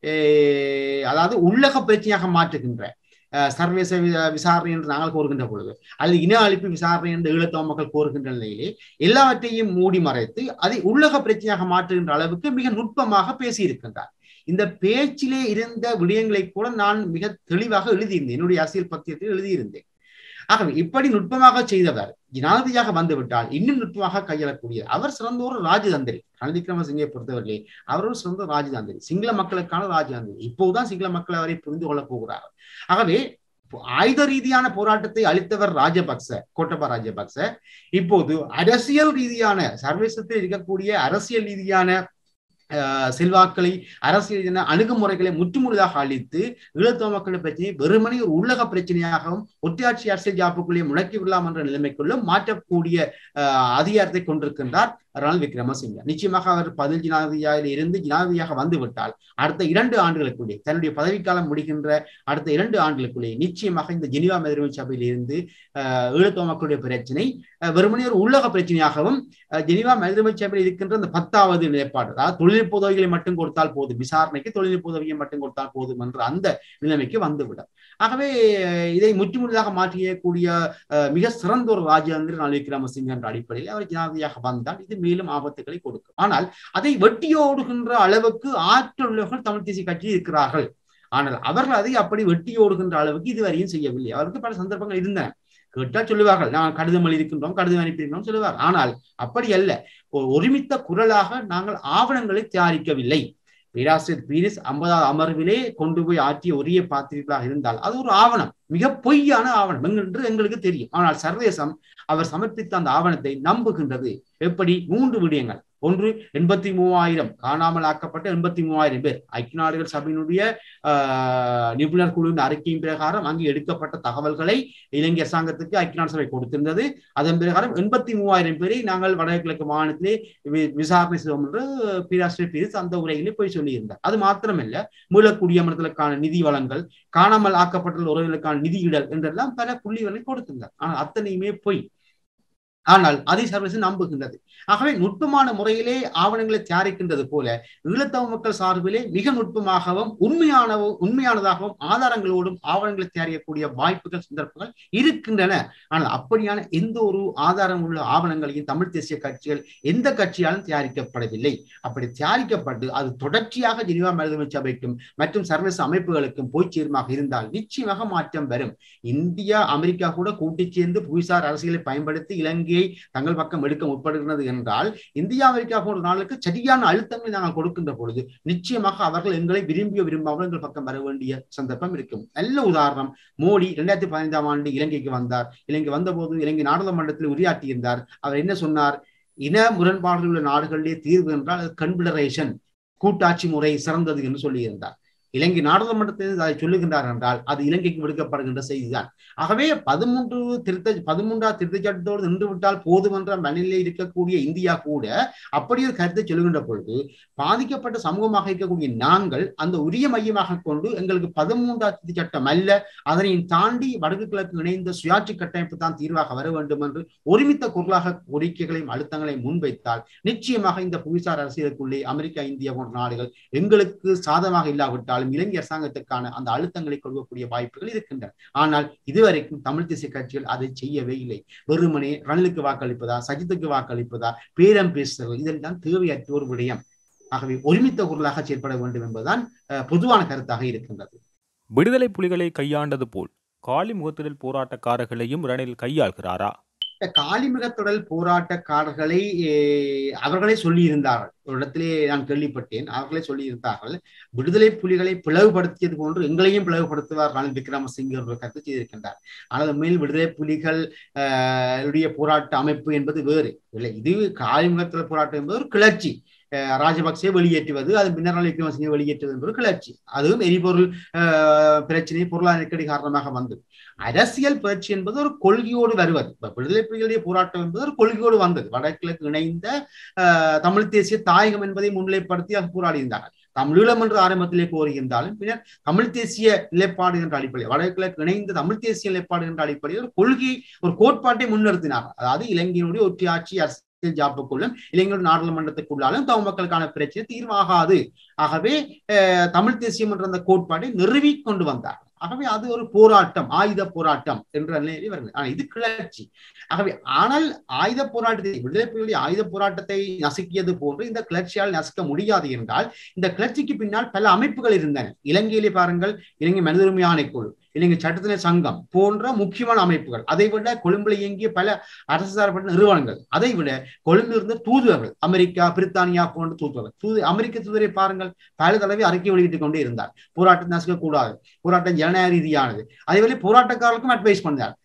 அதாவது உள்ளக பிரச்சனையாக மாற்றுகின்ற சர்வதேச விசாரணை என்று நாங்கள் கோருகின்ற பொழுது அல்லது இன அழிப்பு விசாரணை என்று ஈழத்தவ மக்கள் கோருகின்ற நிலையிலே எல்லாவற்றையும் மூடி மறைத்து அதை உள்ளக பிரச்சனையாக மாற்றுகின்ற அளவுக்கு மிக நுட்பமாக பேசியிருக்கின்றார் இந்த பேச்சிலே இருந்த விடயங்களை கூட நான் மிக தெளிவாக எழுதியிருந்தேன் என்னுடைய அரசியல் பத்தியத்தில் எழுதியிருந்தேன் ஆகவே இப்படி நுட்பமாக செய்தவர் ஜனாதிபதியாக வந்துவிட்டால் இன்னும் நுட்பமாக கையாளக்கூடியது அவர் சிறந்த ஒரு ராஜதந்திரி ரணில் விக்ரமசிங்கை பொறுத்தவரையிலே அவர் ஒரு சிறந்த ராஜதந்திரி சிங்கள மக்களுக்கான ராஜதந்திரி இப்போதுதான் சிங்கள மக்கள் அவரை புரிந்து கொள்ளப் போகிறார் ஆகவே ஆயுத ரீதியான போராட்டத்தை அளித்தவர் ராஜபக்ச கோட்டபா ராஜபக்ச இப்போது அரசியல் ரீதியான சர்வதேசத்தில் இருக்கக்கூடிய அரசியல் ரீதியான செல்வாக்களை அரசியல் அணுகுமுறைகளை முற்றுமுழுதாக அளித்து ஈழத்துவ மக்கள் பிரச்சனையை வெறுமனே ஒரு உள்ளக பிரச்சனையாகவும் ஒற்றையாட்சி அரசியல் ஜாப்புக்குள்ளே முடக்கி விடலாம் என்ற நிலைமைக்குள்ளும் மாற்றக்கூடிய அதிகாரத்தை கொண்டிருக்கின்றார் ரணில் விக்ரமசிங்க நிச்சயமாக அவர் பதில் ஜனாதிபதியாக இருந்து ஜனாதிபதியாக வந்து விட்டால் அடுத்த இரண்டு ஆண்டுகளுக்குள்ளே தன்னுடைய பதவிக்காலம் முடிகின்ற அடுத்த இரண்டு ஆண்டுகளுக்குள்ளே நிச்சயமாக இந்த ஜெனிவா மெதிர்மை சபையில் இருந்து ஈழத்துவ மக்களுடைய பிரச்சனை வெறுமனே ஒரு உள்ளக பிரச்சனையாகவும் ஜெனிவா மெதிர்மை சபையில் இருக்கின்ற அந்த பத்தாவது நிலைப்பாடு அதாவது தொழில்நுட்ப உதவிகளை மட்டும் கொடுத்தால் போதும் விசாரணைக்கு தொழில்நுட்ப உதவியை மட்டும் கொடுத்தால் போதும் என்ற அந்த நிலைமைக்கு வந்துவிடும் ஆகவே இதை முற்றுமுழுதாக மாற்றியக்கூடிய மிக சிறந்த ஒரு ராஜேந்திர ரணில் விக்ரமசிங்க என்ற அடிப்படையில் அவர் ஜனாதிபதியாக வந்தால் இது மேலும் ஆபத்துக்களை கொடுக்கும் ஆனால் அதை வெட்டியோடுகின்ற அளவுக்கு ஆற்றலுள்ளவர்கள் தமிழ் தேசிய கட்சியில் இருக்கிறார்கள் ஆனால் அவர்கள் அதை அப்படி வெட்டியோடுகின்ற அளவுக்கு இதுவரையும் செய்யவில்லை அவருக்கு பல சந்தர்ப்பங்கள் இருந்தன கேட்டால் சொல்லுவார்கள் நான் கடிதம் எழுதியிருக்கின்றோம் கடிதம் அனுப்பியிருக்கிறோம் சொல்லுவார் ஆனால் அப்படி அல்ல ஒருமித்த குரலாக நாங்கள் ஆவணங்களை தயாரிக்கவில்லை பேராசிரியர் பீரிஸ் ஐம்பதாவது அமர்விலே கொண்டு போய் ஆற்றிய ஒரே பாத்திரங்களாக இருந்தால் அது ஒரு ஆவணம் மிக பொய்யான ஆவணம் என்று எங்களுக்கு தெரியும் ஆனால் சர்வதேசம் அவர் சமர்ப்பித்த அந்த ஆவணத்தை நம்புகின்றது எப்படி மூன்று விடயங்கள் ஒன்று எண்பத்தி மூவாயிரம் காணாமல் ஆக்கப்பட்ட எண்பத்தி மூவாயிரம் பேர் ஐக்கிய நாடுகள் சபையினுடைய நிபுணர் குழுவின் அறிக்கையின் பிரகாரம் அங்கு எடுக்கப்பட்ட தகவல்களை இலங்கை அரசாங்கத்துக்கு ஐக்கிய நாடு சபை கொடுத்திருந்தது அதன் பிரகாரம் எண்பத்தி மூவாயிரம் பேரை நாங்கள் வடகிழக்கு மாநிலத்திலே விசாரணை செய்வோம் என்று பேராசிரியர் பீரிஸ் அந்த உரையிலே போய் சொல்லியிருந்தார் அது மாத்திரமல்ல மூலக்குடியமர்த்தலுக்கான நிதி வளங்கள் காணாமல் ஆக்கப்பட்டுள்ள உறவுகளுக்கான நிதியிடல் என்றெல்லாம் பல புள்ளிகளை கொடுத்திருந்தார் ஆனால் அத்தனையுமே பொய் ஆனால் அதை சர்வதேசம் நம்புகின்றது ஆகவே நுட்பமான முறையிலே ஆவணங்களை தயாரிக்கின்றது போல ஈழத்தமிழ் மக்கள் சார்பிலே மிக நுட்பமாகவும் உண்மையான உண்மையானதாகவும் ஆதாரங்களோடும் ஆவணங்களை தயாரிக்கக்கூடிய வாய்ப்புகள் சந்தர்ப்பங்கள் இருக்கின்றன ஆனால் அப்படியான எந்த ஒரு ஆதாரம் உள்ள ஆவணங்களையும் தமிழ் தேசிய கட்சிகள் எந்த கட்சியாலும் தயாரிக்கப்படவில்லை அப்படி தயாரிக்கப்பட்டு அது தொடர்ச்சியாக ஜெனிவா மனிதமை சபைக்கும் மற்றும் சர்வதேச அமைப்புகளுக்கும் போய் சேருமாக இருந்தால் நிச்சயமாக மாற்றம் வரும் இந்தியா அமெரிக்கா கூட கூட்டி சேர்ந்து புவிசார் அரசியலை பயன்படுத்தி இலங்கை இலங்கையை தங்கள் பக்கம் எடுக்க முற்படுகிறது என்றால் இந்தியா அமெரிக்கா போன்ற நாளுக்கு சரியான அழுத்தங்களை நாங்கள் கொடுக்கின்ற பொழுது நிச்சயமாக அவர்கள் எங்களை விரும்பிய விரும்பாமல் எங்கள் பக்கம் வர வேண்டிய சந்தர்ப்பம் இருக்கும் நல்ல உதாரணம் மோடி இரண்டாயிரத்தி பதினைந்தாம் ஆண்டு இலங்கைக்கு வந்தார் இலங்கை வந்தபோது இலங்கை நாடாளுமன்றத்தில் உரையாற்றியிருந்தார் அவர் என்ன சொன்னார் இன முரண்பாடுகள் உள்ள நாடுகளிலே தீர்வு என்றால் கன்பிடரேஷன் கூட்டாட்சி முறை சிறந்தது என்று சொல்லியிருந்தார் இலங்கை நாடாளுமன்றத்தில் அதை சொல்லுகின்றார் என்றால் அது இலங்கைக்கு விடுக்கப்படுகின்ற செய்திதான் ஆகவே பதிமூன்று திருத்த பதிமூன்றாம் திருத்த சட்டத்தோடு நின்று விட்டால் போதும் என்ற மனநிலை இருக்கக்கூடிய இந்தியா கூட அப்படி ஒரு கருத்தை சொல்லுகின்ற பொழுது பாதிக்கப்பட்ட சமூகமாக இருக்கக்கூடிய நாங்கள் அந்த உரிய மையமாக கொண்டு எங்களுக்கு பதிமூன்றாம் திருத்த சட்டம் அல்ல அதனை தாண்டி வடக்கு கிழக்கு இணைந்த சுயாட்சி கட்டமைப்பு தான் தீர்வாக வர வேண்டும் என்று ஒருமித்த குரலாக கோரிக்கைகளையும் அழுத்தங்களையும் முன்வைத்தால் நிச்சயமாக இந்த புவிசார் அரசியலுக்குள்ளே அமெரிக்கா இந்தியா போன்ற நாடுகள் எங்களுக்கு சாதகமாக இல்லாவிட்டாலும் இலங்கை அரசாங்கத்துக்கான அந்த அழுத்தங்களை கொடுக்கக்கூடிய வாய்ப்புகள் இருக்கின்றன ஆனால் இதுவரைக்கும் தமிழ் தேசிய கட்சிகள் அதை செய்யவே இல்லை வெறுமனே ரணிலுக்கு வாக்களிப்பதா சஜித்துக்கு வாக்களிப்பதா பேரம் பேசுதல் இதெல்லாம் தேவையற்ற ஒரு விடயம் ஆகவே ஒருமித்த குரலாக செயல்பட வேண்டும் என்பதுதான் பொதுவான கருத்தாக இருக்கின்றது விடுதலை புலிகளை கையாண்டது போல் காலி முகத்திடல் போராட்டக்காரர்களையும் ரணில் கையாள்கிறாரா காலிமிகத்தொடல் போராட்டக்காரர்களை அவர்களே சொல்லியிருந்தார்கள் ஒரு இடத்திலே நான் கேள்விப்பட்டேன் அவர்களே சொல்லியிருந்தார்கள் விடுதலை புலிகளை பிளவுபடுத்தியது போன்று எங்களையும் பிளவுபடுத்துவார் ரணில் விக்ரமசிங்க ஒரு கருத்து செய்திருக்கின்றார் ஆனால் உண்மையில் விடுதலை புலிகள் உடைய போராட்ட அமைப்பு என்பது வேறு இல்லை இது காலிமுகத்தொடல் போராட்டம் என்பது ஒரு கிளர்ச்சி ராஜபக்சே வெளியேற்றுவது அது பின்னர் விக்ரமசிங்க வெளியேற்றுவது என்பது கிளர்ச்சி அதுவும் எரிபொருள் பிரச்சனை பொருளாதார நெருக்கடி காரணமாக வந்தது அரசியல் புரட்சி என்பது ஒரு கொள்கையோடு வருவது விடுதலை புலிகளுடைய போராட்டம் என்பது ஒரு கொள்கையோடு வந்தது வடகிழக்கு இணைந்த தமிழ் தேசிய தாயகம் என்பதை முன்னிலைப்படுத்தி அது போராடியிருந்தார்கள் தமிழீழம் என்று ஆரம்பத்திலே கோரியிருந்தாலும் பின்னர் தமிழ் தேசிய நிலைப்பாடு என்ற அடிப்படையில் வடகிழக்கு இணைந்த தமிழ் தேசிய நிலைப்பாடு என்ற அடிப்படையில் ஒரு கொள்கை ஒரு கோட்பாட்டை முன்னிறுத்தினார்கள் அதாவது இலங்கையினுடைய ஒற்றையாட்சி அரசியல் ஜாப்புக்குள்ளும் இளைஞர் நாடாளுமன்றத்துக்குள்ளாலும் தமிழ் மக்களுக்கான பிரச்சனை தீர்வாகாது ஆகவே தமிழ் தேசியம் என்ற அந்த கோட்பாட்டை நிறுவி கொண்டு வந்தார் ஆகவே அது ஒரு போராட்டம் ஆயுத போராட்டம் என்ற நிலையில் வருகிறது ஆனால் இது கிளர்ச்சி ஆகவே ஆனால் ஆயுத போராட்டத்தை விடுதலை புலிகளுடைய ஆயுத போராட்டத்தை நசுக்கியது போன்று இந்த கிளர்ச்சியால் நசுக்க முடியாது என்றால் இந்த கிளர்ச்சிக்கு பின்னால் பல அமைப்புகள் இருந்தன இலங்கையிலே பாருங்கள் இலங்கை மனித உரிமை ஆணைக்குழு இலங்கை சட்டத்தின சங்கம் போன்ற முக்கியமான அமைப்புகள் அதை விட கொழும்பில் இயங்கிய பல அரசு சார்பற்ற நிறுவனங்கள் அதை விட கொழும்பில் இருந்த தூதுவர்கள் அமெரிக்கா பிரித்தானியா போன்ற தூதுவர்கள் தூது அமெரிக்க தூதரை பாருங்கள் பல தடவை அறிக்கை வெளியிட்டுக் கொண்டே இருந்தார் போராட்டத்தை நசுக்க கூடாது போராட்டம் ஜனநாயக ரீதியானது அதே போல போராட்டக்காரர்களுக்கும் அட்வைஸ் பண்ணார்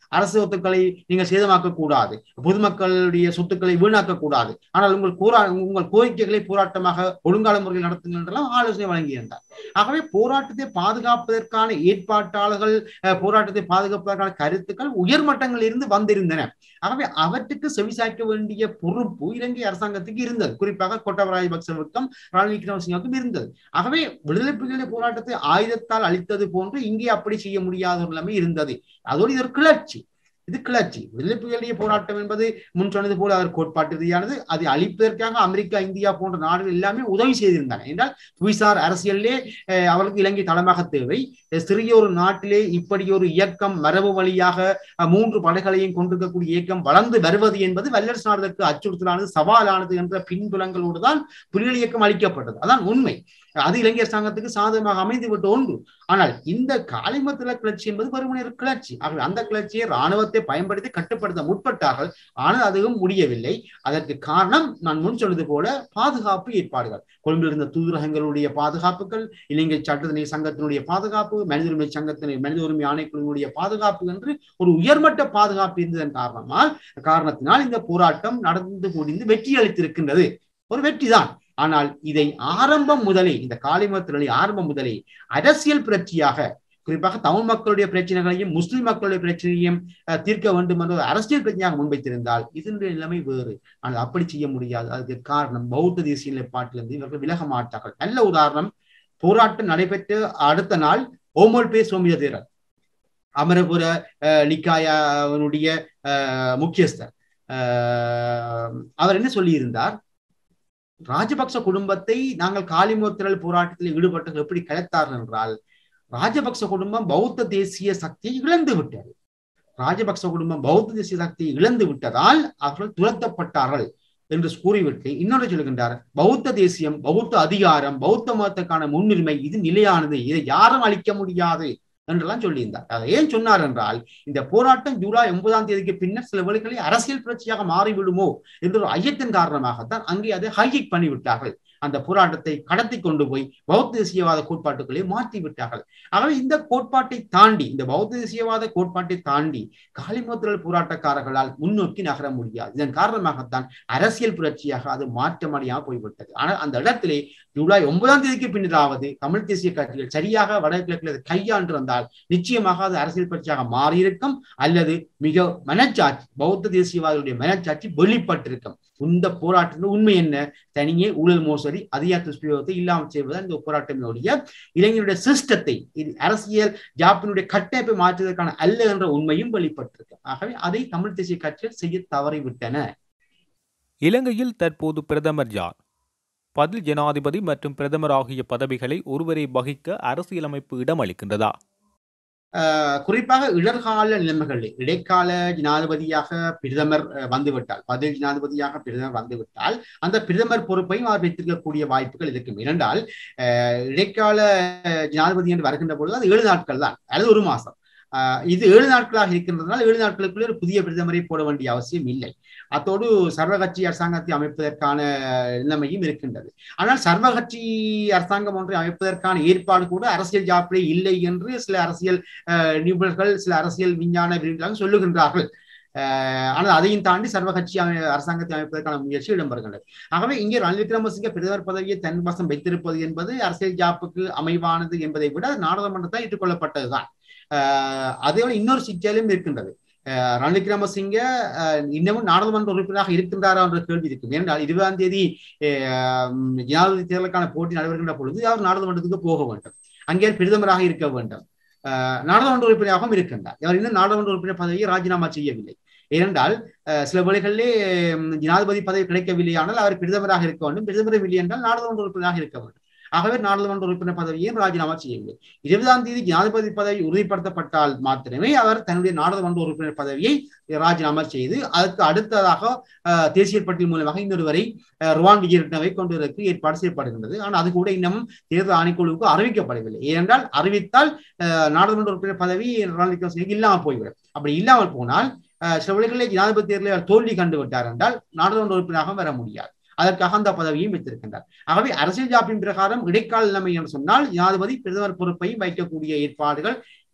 அரசு சொத்துக்களை நீங்கள் சேதமாக்க கூடாது பொதுமக்களுடைய சொத்துக்களை வீணாக்க கூடாது ஆனால் உங்கள் கூறா உங்கள் கோரிக்கைகளை போராட்டமாக ஒழுங்கால முறையில் நடத்துங்கள் என்றெல்லாம் ஆலோசனை வழங்கியிருந்தார் ஆகவே போராட்டத்தை பாதுகாப்பதற்கான ஏற்பாட்டாளர்கள் போராட்டத்தை பாதுகாப்பதற்கான கருத்துக்கள் உயர்மட்டங்களில் இருந்து வந்திருந்தன ஆகவே அவற்றுக்கு செவிசாய்க்க வேண்டிய பொறுப்பு இலங்கை அரசாங்கத்துக்கு இருந்தது குறிப்பாக கோட்டாபய ராஜபக்சவுக்கும் ரணில் விக்ரமசிங்காவுக்கும் இருந்தது ஆகவே விடுதலை புலிகளுடைய போராட்டத்தை ஆயுதத்தால் அளித்தது போன்று இங்கே அப்படி செய்ய முடியாத ஒரு நிலைமை இருந்தது அதோடு இது ஒரு கிளர்ச்சி இது கிளர்ச்சி விடுதலை புலிகளுடைய போராட்டம் என்பது முன் சொன்னது போல அவர் கோட்பாட்டு ரீதியானது அதை அழிப்பதற்காக அமெரிக்கா இந்தியா போன்ற நாடுகள் எல்லாமே உதவி செய்திருந்தன என்றால் புவிசார் அரசியலே அவர்களுக்கு இலங்கை தளமாக தேவை சிறிய ஒரு நாட்டிலே இப்படி ஒரு இயக்கம் மரபு வழியாக மூன்று படைகளையும் கொண்டிருக்கக்கூடிய இயக்கம் வளர்ந்து வருவது என்பது வல்லரசு நாடுகளுக்கு அச்சுறுத்தலானது சவாலானது என்ற பின்புலங்களோடு தான் புலிகள் இயக்கம் அளிக்கப்பட்டது அதான் உண்மை அது இலங்கை அரசாங்கத்துக்கு சாதகமாக அமைந்து விட்ட ஒன்று ஆனால் இந்த காலிமத்தில கிளர்ச்சி என்பது வெறுமனே கிளர்ச்சி ஆகவே அந்த கிளர்ச்சியை ராணுவத்தை பயன்படுத்தி கட்டுப்படுத்த முற்பட்டார்கள் ஆனால் அதுவும் முடியவில்லை அதற்கு காரணம் நான் முன் சொன்னது போல பாதுகாப்பு ஏற்பாடுகள் கொழும்பில் இருந்த தூதரகங்களுடைய பாதுகாப்புகள் இலங்கை சட்டத்தினை சங்கத்தினுடைய பாதுகாப்பு மனித உரிமை சங்கத்தினை மனித உரிமை ஆணைக்குழுவுடைய பாதுகாப்பு என்று ஒரு உயர்மட்ட பாதுகாப்பு இருந்ததன் காரணமால் காரணத்தினால் இந்த போராட்டம் நடந்து முடிந்து வெற்றி அளித்திருக்கின்றது ஒரு வெற்றிதான் ஆனால் இதை ஆரம்பம் முதலே இந்த காலிமத்திரளி ஆரம்பம் முதலே அரசியல் புரட்சியாக குறிப்பாக தமிழ் மக்களுடைய பிரச்சனைகளையும் முஸ்லிம் மக்களுடைய பிரச்சனையையும் தீர்க்க வேண்டும் என்ற அரசியல் பிரச்சனையாக முன்வைத்திருந்தால் இதனுடைய நிலைமை வேறு ஆனால் அப்படி செய்ய முடியாது அதுக்கு காரணம் பௌத்த தேசிய நிலைப்பாட்டிலிருந்து இவர்கள் விலக மாட்டார்கள் நல்ல உதாரணம் போராட்டம் நடைபெற்று அடுத்த நாள் ஓமோல் பே சோமிய தேரர் அமரபுர நிக்காயனுடைய முக்கியஸ்தர் அவர் என்ன சொல்லியிருந்தார் ராஜபக்ச குடும்பத்தை நாங்கள் காலிமோத்திரல் போராட்டத்தில் ஈடுபட்டு எப்படி கலைத்தார்கள் என்றால் ராஜபக்ச குடும்பம் பௌத்த தேசிய சக்தியை இழந்து விட்டது ராஜபக்ச குடும்பம் பௌத்த தேசிய சக்தியை இழந்து விட்டதால் அவர்கள் துரத்தப்பட்டார்கள் என்று கூறிவிட்டு இன்னொரு சொல்கின்றார் பௌத்த தேசியம் பௌத்த அதிகாரம் பௌத்த மதத்துக்கான முன்னுரிமை இது நிலையானது இதை யாரும் அளிக்க முடியாது என்றெல்லாம் சொல்லியிருந்தார் அதை ஏன் சொன்னார் என்றால் இந்த போராட்டம் ஜூலை ஒன்பதாம் தேதிக்கு பின்னர் சில வேளைகளில் அரசியல் புரட்சியாக மாறிவிடுமோ என்ற ஒரு ஐயத்தின் காரணமாகத்தான் அங்கே அதை ஹைஜிக் பண்ணிவிட்டார்கள் அந்த போராட்டத்தை கடத்தி கொண்டு போய் பௌத்த தேசியவாத கோட்பாட்டுகளை மாற்றி விட்டார்கள் ஆகவே இந்த கோட்பாட்டை தாண்டி இந்த பௌத்த தேசியவாத கோட்பாட்டை தாண்டி காலிமோத்திரல் போராட்டக்காரர்களால் முன்னோக்கி நகர முடியாது இதன் காரணமாகத்தான் அரசியல் புரட்சியாக அது மாற்றமடையாக போய்விட்டது ஆனால் அந்த இடத்திலே ஜூலை ஒன்பதாம் தேதிக்கு பின்னராவது தமிழ் தேசிய கட்சிகள் சரியாக வடகிழக்கில் கையாண்டு வந்தால் நிச்சயமாக அது அரசியல் புரட்சியாக மாறியிருக்கும் அல்லது மிக மனச்சாட்சி பௌத்த தேசியவாதிகளுடைய மனச்சாட்சி வெளிப்பட்டிருக்கும் இந்த போராட்டத்தின் உண்மை என்ன தனியே ஊழல் மோசடி அதிகார துஷ்பிரயோகத்தை இல்லாமல் செய்வதுதான் இந்த போராட்டத்தினுடைய இளைஞருடைய சிஸ்டத்தை இது அரசியல் ஜாப்பினுடைய கட்டமைப்பை மாற்றுவதற்கான அல்ல என்ற உண்மையும் வெளிப்பட்டிருக்கு ஆகவே அதை தமிழ் தேசிய கட்சிகள் செய்ய தவறிவிட்டன இலங்கையில் தற்போது பிரதமர் யார் பதில் ஜனாதிபதி மற்றும் பிரதமர் ஆகிய பதவிகளை ஒருவரை வகிக்க அரசியலமைப்பு இடம் அளிக்கின்றதா குறிப்பாக இடர்கால நிலைமைகளில் இடைக்கால ஜனாதிபதியாக பிரதமர் வந்துவிட்டால் பதில் ஜனாதிபதியாக பிரதமர் வந்துவிட்டால் அந்த பிரதமர் பொறுப்பையும் அவர் வைத்திருக்கக்கூடிய வாய்ப்புகள் இருக்கும் இரண்டால் இடைக்கால ஜனாதிபதி என்று வருகின்ற பொழுது அது ஏழு நாட்கள் தான் அல்லது ஒரு மாசம் இது ஏழு நாட்களாக இருக்கின்றதுனால் ஏழு நாட்களுக்குள்ளே ஒரு புதிய பிரதமரை போட வேண்டிய அவசியம் இல்லை அத்தோடு சர்வகட்சி அரசாங்கத்தை அமைப்பதற்கான நிலைமையும் இருக்கின்றது ஆனால் சர்வகட்சி அரசாங்கம் ஒன்றை அமைப்பதற்கான ஏற்பாடு கூட அரசியல் ஜாப்பிலே இல்லை என்று சில அரசியல் நிபுணர்கள் சில அரசியல் விஞ்ஞான விருதுகளாக சொல்லுகின்றார்கள் ஆனால் அதையும் தாண்டி சர்வகட்சி அரசாங்கத்தை அமைப்பதற்கான முயற்சி இடம்பெறுகின்றது ஆகவே இங்கே ரணில் விக்ரமசிங்க பிரதமர் பதவியை தன் வசம் வைத்திருப்பது என்பது அரசியல் ஜாப்புக்கு அமைவானது என்பதை விட நாடாளுமன்றத்தால் ஏற்றுக்கொள்ளப்பட்டதுதான் அதே இன்னொரு சிக்கலும் இருக்கின்றது ரணில் விக்ரமசிங்க இன்னமும் நாடாளுமன்ற உறுப்பினராக இருக்கின்றாரா என்ற கேள்வி இருக்கும் ஏனென்றால் இருபதாம் தேதி ஜனாதிபதி தேர்தலுக்கான போட்டி நடைபெறுகின்ற பொழுது அவர் நாடாளுமன்றத்துக்கு போக வேண்டும் அங்கே பிரதமராக இருக்க வேண்டும் நாடாளுமன்ற உறுப்பினராகவும் இருக்கின்றார் அவர் இன்னும் நாடாளுமன்ற உறுப்பினர் பதவியை ராஜினாமா செய்யவில்லை ஏனென்றால் சில வேளைகளிலே ஜனாதிபதி பதவி கிடைக்கவில்லை ஆனால் அவர் பிரதமராக இருக்க வேண்டும் பிரதமரும் இல்லை என்றால் நாடாளுமன்ற உறுப்பினராக இருக்க வேண்டும் ஆகவே நாடாளுமன்ற உறுப்பினர் பதவியையும் ராஜினாமா செய்யவில்லை இருபதாம் தேதி ஜனாதிபதி பதவி உறுதிப்படுத்தப்பட்டால் மாத்திரமே அவர் தன்னுடைய நாடாளுமன்ற உறுப்பினர் பதவியை ராஜினாமா செய்து அதற்கு அடுத்ததாக தேசிய பட்டியல் மூலமாக இன்னொருவரை ருவான் விஜயரட்னவை கொண்டிருக்க ஏற்பாடு செய்யப்படுகின்றது ஆனால் அது கூட இன்னமும் தேர்தல் ஆணைக்குழுவுக்கு அறிவிக்கப்படவில்லை ஏனென்றால் அறிவித்தால் நாடாளுமன்ற உறுப்பினர் பதவி ரணில் இல்லாமல் போய்விடும் அப்படி இல்லாமல் போனால் சில வழிகளில் ஜனாதிபதி தேர்தலில் தோல்வி கண்டு விட்டார் என்றால் நாடாளுமன்ற உறுப்பினராக வர முடியாது அதற்காக அந்த பதவியும் வைத்திருக்கின்றார் ஆகவே அரசியல் ஜாப்பின் பிரகாரம் இடைக்கால நிலைமை என்று சொன்னால் ஜனாதிபதி பிரதமர் பொறுப்பையும் வைக்கக்கூடிய ஏற்பாடுகள்